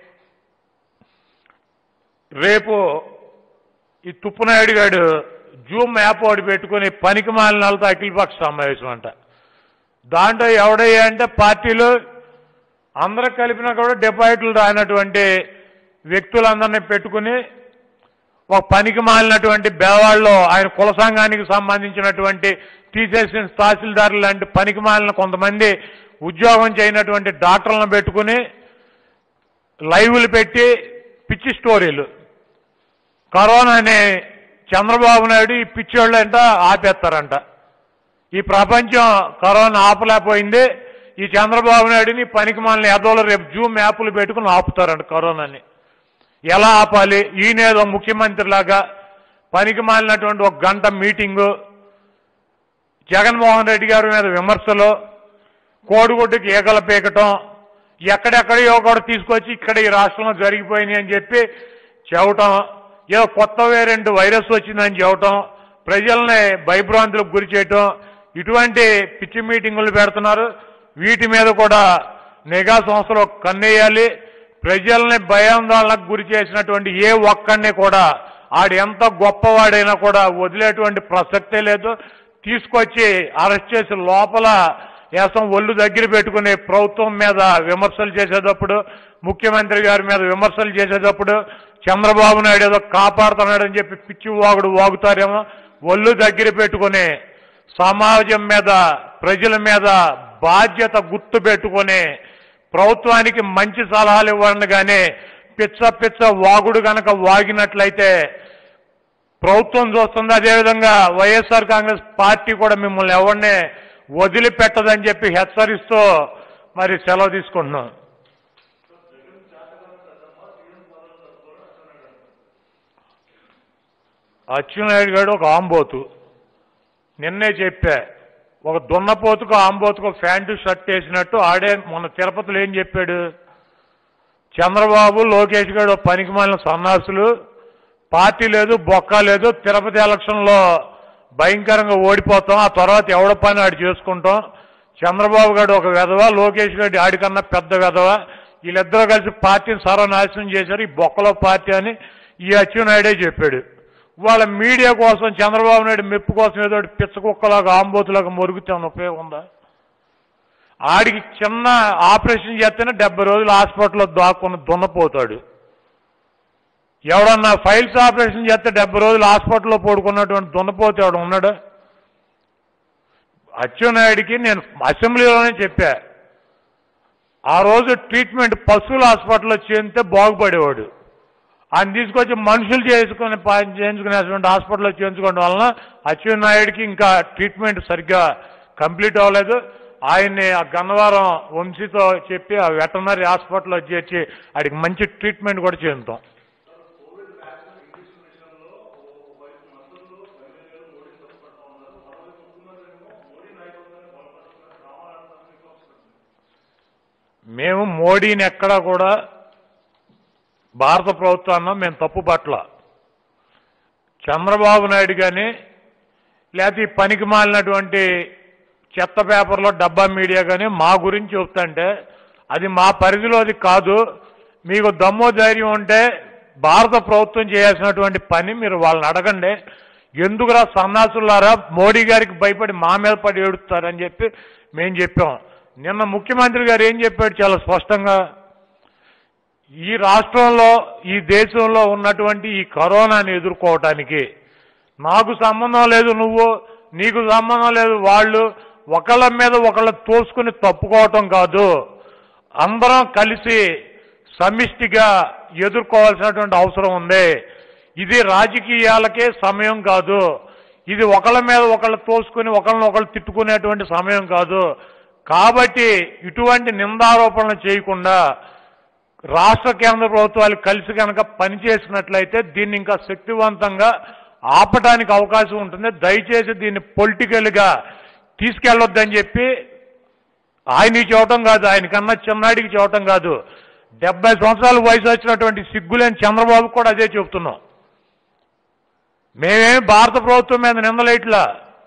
రేపు ఈ తుప్పునాయుడు గారు జూమ్ యాప్ ఒకటి పెట్టుకుని పనికి మాలినాలతో అఖిలపక్ష సమావేశం అంట దాంట్లో ఎవడయ్యా అంటే పార్టీలు అందరూ కలిపినా కూడా డిపాజిట్లు రానటువంటి వ్యక్తులందరినీ పెట్టుకుని ఒక పనికి మాలినటువంటి బేవాళ్ళు ఆయన కుల సంఘానికి సంబంధించినటువంటి తీసేసిన తహసీల్దారులు లాంటి పనికి మాలిన కొంతమంది ఉద్యోగం చేయనటువంటి డాక్టర్లను పెట్టుకుని లైవ్లు పెట్టి పిచ్చి స్టోరీలు కరోనాని చంద్రబాబు నాయుడు ఈ పిచ్చోళ్ళు అంట ఆపేస్తారంట ఈ ప్రపంచం కరోనా ఆపలేకపోయింది ఈ చంద్రబాబు నాయుడిని పనికి మాలిన ఎదోలు రేపు జూమ్ యాప్లు పెట్టుకుని ఆపుతారంట కరోనాని ఎలా ఆపాలి ఈయనేదో ముఖ్యమంత్రిలాగా పనికి మాలినటువంటి ఒక గంట మీటింగు జగన్మోహన్ రెడ్డి గారి మీద విమర్శలు కోడిగుడ్డుకి ఈగలు పీకటం ఎక్కడెక్కడో కూడా తీసుకొచ్చి ఇక్కడ ఈ రాష్ట్రంలో జరిగిపోయినాయి అని చెప్పి చెప్పటం ఏదో కొత్త వేరెంట్ వైరస్ వచ్చిందని చెప్పటం ప్రజల్ని భయభ్రాంతులకు గురి చేయటం ఇటువంటి పిచ్చి మీటింగులు పెడుతున్నారు వీటి మీద కూడా నిఘా సంస్థలు కన్నేయాలి ప్రజల్ని భయాందోళనకు గురి చేసినటువంటి ఏ ఒక్కడిని కూడా ఆడు ఎంత గొప్పవాడైనా కూడా వదిలేటువంటి ప్రసక్తే లేదు తీసుకొచ్చి అరెస్ట్ చేసి లోపల వేసం ఒళ్ళు దగ్గర పెట్టుకుని ప్రభుత్వం మీద విమర్శలు చేసేటప్పుడు ముఖ్యమంత్రి గారి మీద విమర్శలు చేసేటప్పుడు చంద్రబాబు నాయుడు ఏదో కాపాడుతున్నాడని చెప్పి పిచ్చి వాగుడు వాగుతారేమో ఒళ్ళు దగ్గర పెట్టుకుని సమాజం మీద ప్రజల మీద బాధ్యత గుర్తు పెట్టుకుని ప్రభుత్వానికి మంచి సలహాలు ఇవ్వండి కానీ పిచ్చ పిచ్చ వాగుడు గనక వాగినట్లయితే ప్రభుత్వం చూస్తుంది అదేవిధంగా వైఎస్ఆర్ కాంగ్రెస్ పార్టీ కూడా మిమ్మల్ని ఎవరిని వదిలిపెట్టదని చెప్పి హెచ్చరిస్తూ మరి సెలవు తీసుకుంటున్నాం అచ్చెన్నాయుడు గారు ఒక ఆంబోతు నిన్నే చెప్పా ఒక దున్నపోతుకు ఆంబోతుకు ఒక ప్యాంటు షర్ట్ వేసినట్టు ఆడే మొన్న తిరుపతిలో ఏం చెప్పాడు చంద్రబాబు లోకేష్ గారు పనికి మాలిన సన్నాసులు పార్టీ లేదు బొక్క లేదు తిరుపతి ఎలక్షన్లో భయంకరంగా ఓడిపోతాం ఆ తర్వాత ఎవడ పని ఆడు చేసుకుంటాం చంద్రబాబు గారు ఒక వెధవ లోకేష్ గారి ఆడికన్నా పెద్ద వెధవ వీళ్ళిద్దరూ కలిసి పార్టీని సర్వనాశనం చేశారు ఈ బొక్కలో పార్టీ అని ఈ అచ్చెన్నాయుడే చెప్పాడు వాళ్ళ మీడియా కోసం చంద్రబాబు నాయుడు మెప్పు కోసం ఏదో ఒకటి పిచ్చ కుక్కలాగా ఆంబోతులాగా మొరుగుతే ఏమైనా ఉపయోగం ఉందా ఆడికి చిన్న ఆపరేషన్ చేస్తేనే డెబ్బై రోజులు హాస్పిటల్లో దాక్కుని దున్నపోతాడు ఎవడన్నా ఫైల్స్ ఆపరేషన్ చేస్తే డెబ్బై రోజులు హాస్పిటల్లో పడుకున్నటువంటి దున్నపోతే ఎవడు ఉన్నాడు అచ్చెన్నాయుడికి నేను అసెంబ్లీలోనే చెప్పా ఆ రోజు ట్రీట్మెంట్ పశువుల హాస్పిటల్లో చేస్తే బాగుపడేవాడు ఆయన తీసుకొచ్చి మనుషులు చేసుకుని పా- చేయించుకునేటువంటి హాస్పిటల్లో చేయించుకోవడం వలన అచ్చెన్నాయుడికి ఇంకా ట్రీట్మెంట్ సరిగ్గా కంప్లీట్ అవ్వలేదు ఆయన్ని ఆ గన్నవరం వంశీతో చెప్పి ఆ వెటనరీ హాస్పిటల్లో చేర్చి ఆడికి మంచి ట్రీట్మెంట్ కూడా చేస్తాం మేము మోడీని ఎక్కడా కూడా భారత ప్రభుత్వాన్ని మేము తప్పు పట్ల చంద్రబాబు నాయుడు కానీ లేకపోతే ఈ పనికి మాలినటువంటి చెత్త పేపర్లో డబ్బా మీడియా కానీ మా గురించి చెప్తుంటే అది మా పరిధిలోది కాదు మీకు దమ్మో ధైర్యం ఉంటే భారత ప్రభుత్వం చేయాల్సినటువంటి పని మీరు వాళ్ళని అడగండి ఎందుకురా సన్నాసులారా మోడీ గారికి భయపడి మా మీద పడి ఏడుస్తారని చెప్పి మేము చెప్పాం నిన్న ముఖ్యమంత్రి గారు ఏం చెప్పాడు చాలా స్పష్టంగా ఈ రాష్ట్రంలో ఈ దేశంలో ఉన్నటువంటి ఈ కరోనాని ఎదుర్కోవటానికి నాకు సంబంధం లేదు నువ్వు నీకు సంబంధం లేదు వాళ్ళు ఒకళ్ళ మీద ఒకళ్ళ తోసుకుని తప్పుకోవటం కాదు అందరం కలిసి సమిష్టిగా ఎదుర్కోవాల్సినటువంటి అవసరం ఉంది ఇది రాజకీయాలకే సమయం కాదు ఇది ఒకళ్ళ మీద ఒకళ్ళు తోసుకుని ఒకళ్ళని ఒకళ్ళు తిట్టుకునేటువంటి సమయం కాదు కాబట్టి ఇటువంటి నిందారోపణలు చేయకుండా రాష్ట్ర కేంద్ర ప్రభుత్వాలు కలిసి కనుక పనిచేసినట్లయితే దీన్ని ఇంకా శక్తివంతంగా ఆపటానికి అవకాశం ఉంటుంది దయచేసి దీన్ని పొలిటికల్గా తీసుకెళ్ళొద్దని చెప్పి ఆయన చెప్పటం కాదు ఆయనకన్నా చిన్నాడికి చెప్పటం కాదు డెబ్బై సంవత్సరాల వయసు వచ్చినటువంటి సిగ్గులేని చంద్రబాబు కూడా అదే చెప్తున్నాం మేమేమి భారత ప్రభుత్వం మీద నిందలేట్లా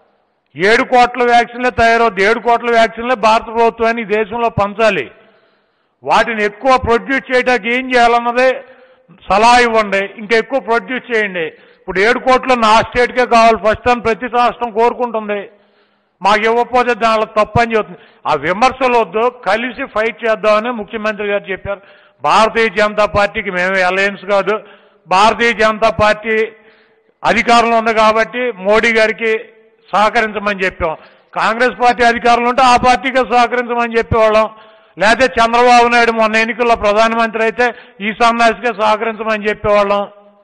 ఏడు కోట్ల వ్యాక్సిన్లే తయారవుతుంది ఏడు కోట్ల వ్యాక్సిన్లే భారత ప్రభుత్వాన్ని ఈ దేశంలో పంచాలి వాటిని ఎక్కువ ప్రొడ్యూస్ చేయడానికి ఏం చేయాలన్నదే సలహా ఇవ్వండి ఇంకా ఎక్కువ ప్రొడ్యూస్ చేయండి ఇప్పుడు ఏడు కోట్లు నా స్టేట్కే కావాలి ఫస్ట్ అని ప్రతి రాష్ట్రం కోరుకుంటుంది మాకు ఇవ్వకపోతే దానిలో తప్పు అని చెబుతుంది ఆ విమర్శలు వద్దు కలిసి ఫైట్ చేద్దామని ముఖ్యమంత్రి గారు చెప్పారు భారతీయ జనతా పార్టీకి మేమే అలయన్స్ కాదు భారతీయ జనతా పార్టీ అధికారంలో ఉంది కాబట్టి మోడీ గారికి సహకరించమని చెప్పాం కాంగ్రెస్ పార్టీ అధికారంలో ఉంటే ఆ పార్టీకి సహకరించమని చెప్పేవాళ్ళం లేకపోతే చంద్రబాబు నాయుడు మొన్న ఎన్నికల్లో ప్రధానమంత్రి అయితే ఈ సన్నాసికే సహకరించమని చెప్పేవాళ్ళం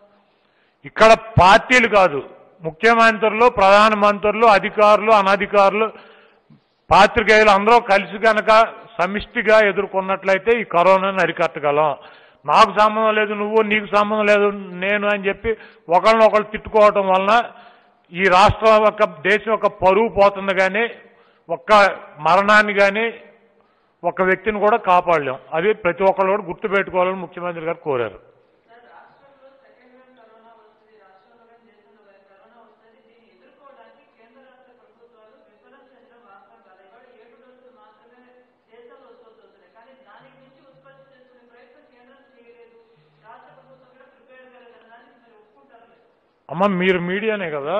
ఇక్కడ పార్టీలు కాదు ముఖ్యమంత్రులు ప్రధానమంత్రులు అధికారులు అనధికారులు పాత్రికేయులు అందరూ కలిసి కనుక సమిష్టిగా ఎదుర్కొన్నట్లయితే ఈ కరోనాను అరికట్టగలం నాకు సంబంధం లేదు నువ్వు నీకు సంబంధం లేదు నేను అని చెప్పి ఒకళ్ళనొకళ్ళు తిట్టుకోవటం వలన ఈ రాష్ట్రం యొక్క దేశం యొక్క పరువు పోతుంది కానీ ఒక్క మరణాన్ని కానీ ఒక వ్యక్తిని కూడా కాపాడలేం అది ప్రతి ఒక్కళ్ళు కూడా గుర్తుపెట్టుకోవాలని ముఖ్యమంత్రి గారు కోరారు సార్ రాష్ట్రంలో సెకండ్ వేవ్ కరోనా వస్తుంది రాష్ట్రంలో కానీ దేశంలో కానీ కరోనా వస్తుంది దీన్ని ఎదుర్కోవడానికి కేంద్ర రాష్ట్ర ప్రభుత్వాలు విఫలం చెందడం వాస్తవం కాదు ఇవాళ ఏడు డోసులు మాత్రమే దేశంలో ఉత్పత్తి అవుతున్నాయి కానీ దానికి మించి ఉత్పత్తి చేసుకునే ప్రయత్నం కేంద్రం చేయలేదు రాష్ట్ర ప్రభుత్వం కూడా ప్రిపేర్ కాలేదన్నదాన్ని మీరు ఒప్పుకుంటారు లేదు అమ్మ మీరు మీడియానే కదా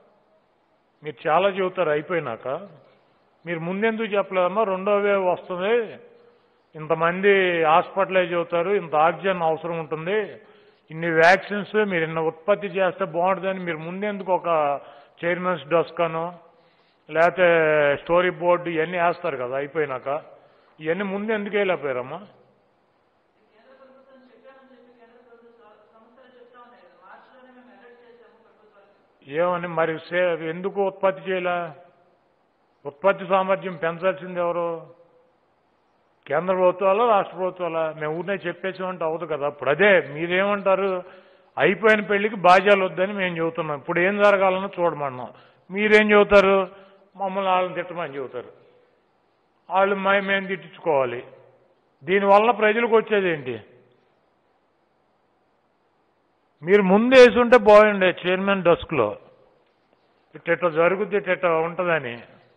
మీరు చాలా చెబుతారు అయిపోయినాక మీరు ముందెందుకు చెప్పలేదమ్మా రెండో వేవ్ వస్తుంది ఇంతమంది హాస్పిటలైజ్ అవుతారు ఇంత ఆక్సిజన్ అవసరం ఉంటుంది ఇన్ని వ్యాక్సిన్స్ మీరు ఇన్ని ఉత్పత్తి చేస్తే బాగుంటుందని మీరు ముందెందుకు ఒక చైర్మన్స్ డస్కాను లేకపోతే స్టోరీ బోర్డు ఇవన్నీ వేస్తారు కదా అయిపోయినాక ఇవన్నీ ముందు ఎందుకు వెళ్ళిపోయారమ్మా కేంద్ర ప్రభుత్వం చెప్పామని చెప్పి కేంద్ర ప్రభుత్వ సంస్థలు చెప్తా ఉన్నాయి కదా మార్చిలోనే మేము అలర్ట్ చేశాము ప్రభుత్వానికి ఏమని మరి సే- ఎందుకు ఉత్పత్తి చేయలే ఉత్పత్తి సామర్థ్యం పెంచాల్సింది ఎవరు కేంద్ర ప్రభుత్వాలు రాష్ట్ర ప్రభుత్వాలా మేము ఊరినే చెప్పేసామంటే అవ్వదు కదా ఇప్పుడు అదే మీరేమంటారు అయిపోయిన పెళ్లికి బాధ్యాలు వద్దని మేము చెబుతున్నాం ఇప్పుడు ఏం జరగాలని చూడమన్నాం మీరేం చెబుతారు మమ్మల్ని వాళ్ళని తిట్టమని చెబుతారు వాళ్ళు మై మేము తిట్టించుకోవాలి దీనివల్ల ప్రజలకు వచ్చేది ఏంటి మీరు ముందు వేసి ఉంటే బాగుండే చైర్మన్ డస్క్లో ఇట్ట జరుగుద్ది ఇట్ట ఉంటుందని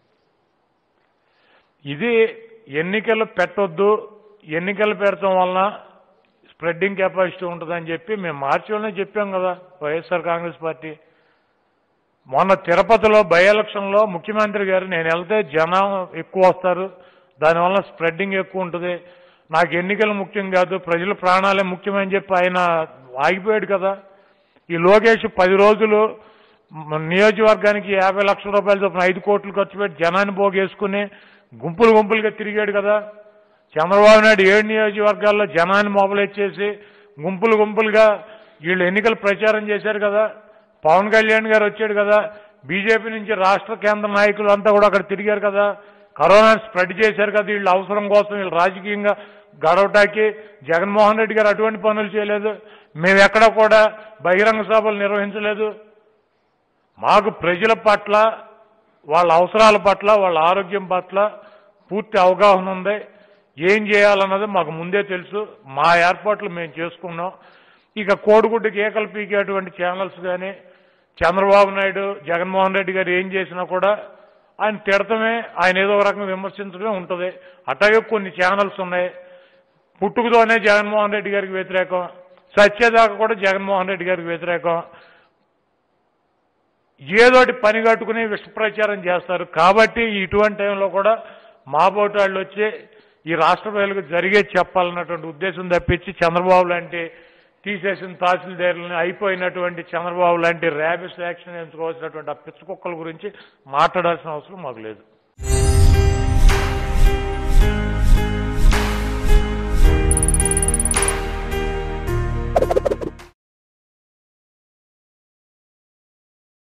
ఇది ఎన్నికలు పెట్టొద్దు ఎన్నికలు పెడతాం వలన స్ప్రెడ్డింగ్ కెపాసిటీ ఉంటుందని చెప్పి మేము మార్చిలోనే చెప్పాం కదా వైఎస్ఆర్ కాంగ్రెస్ పార్టీ మొన్న తిరుపతిలో బై ఎలక్షన్లో ముఖ్యమంత్రి గారు నేను వెళ్తే జనం ఎక్కువ వస్తారు దానివల్ల స్ప్రెడ్డింగ్ ఎక్కువ ఉంటుంది నాకు ఎన్నికలు ముఖ్యం కాదు ప్రజల ప్రాణాలే ముఖ్యమని చెప్పి ఆయన ఆగిపోయాడు కదా ఈ లోకేష్ పది రోజులు మన నియోజకవర్గానికి యాభై లక్షల రూపాయల చొప్పున ఐదు కోట్లు ఖర్చు పెట్టి జనాన్ని పోగేసుకుని గుంపులు గుంపులుగా తిరిగాడు కదా చంద్రబాబు నాయుడు ఏడు నియోజకవర్గాల్లో జనాన్ని మొబలైజ్ చేసి గుంపులు గుంపులుగా వీళ్ళు ఎన్నికల ప్రచారం చేశారు కదా పవన్ కళ్యాణ్ గారు వచ్చాడు కదా బీజేపీ నుంచి రాష్ట్ర కేంద్ర నాయకులు అంతా కూడా అక్కడ తిరిగారు కదా కరోనా స్ప్రెడ్ చేశారు కదా వీళ్ళు అవసరం కోసం వీళ్ళు రాజకీయంగా గడవటానికి జగన్మోహన్ రెడ్డి గారు అటువంటి పనులు చేయలేదు మేము ఎక్కడ కూడా బహిరంగ సభలు నిర్వహించలేదు మాకు ప్రజల పట్ల వాళ్ళ అవసరాల పట్ల వాళ్ళ ఆరోగ్యం పట్ల పూర్తి అవగాహన ఉంది ఏం చేయాలన్నది మాకు ముందే తెలుసు మా ఏర్పాట్లు మేము చేసుకున్నాం ఇక కోడిగుడ్డు కేకలు పీకేటువంటి ఛానల్స్ కానీ చంద్రబాబు నాయుడు జగన్మోహన్ రెడ్డి గారు ఏం చేసినా కూడా ఆయన తిడతమే ఆయన ఏదో ఒక రకంగా విమర్శించడమే ఉంటుంది అట్లాగే కొన్ని ఛానల్స్ ఉన్నాయి పుట్టుకతోనే జగన్మోహన్ రెడ్డి గారికి వ్యతిరేకం సత్యదాకా కూడా జగన్మోహన్ రెడ్డి గారికి వ్యతిరేకం ఏదోటి పని కట్టుకుని విష ప్రచారం చేస్తారు కాబట్టి ఇటువంటి టైంలో కూడా మా బోటాళ్ళు వచ్చి ఈ రాష్ట్ర ప్రజలకు జరిగే చెప్పాలన్నటువంటి ఉద్దేశం తప్పించి చంద్రబాబు లాంటి తీసేసిన తహసీల్దారులని అయిపోయినటువంటి చంద్రబాబు లాంటి ర్యాబిస్ యాక్షన్ ఎంచుకోవాల్సినటువంటి ఆ పిచ్చుకుక్కల గురించి మాట్లాడాల్సిన అవసరం మాకు లేదు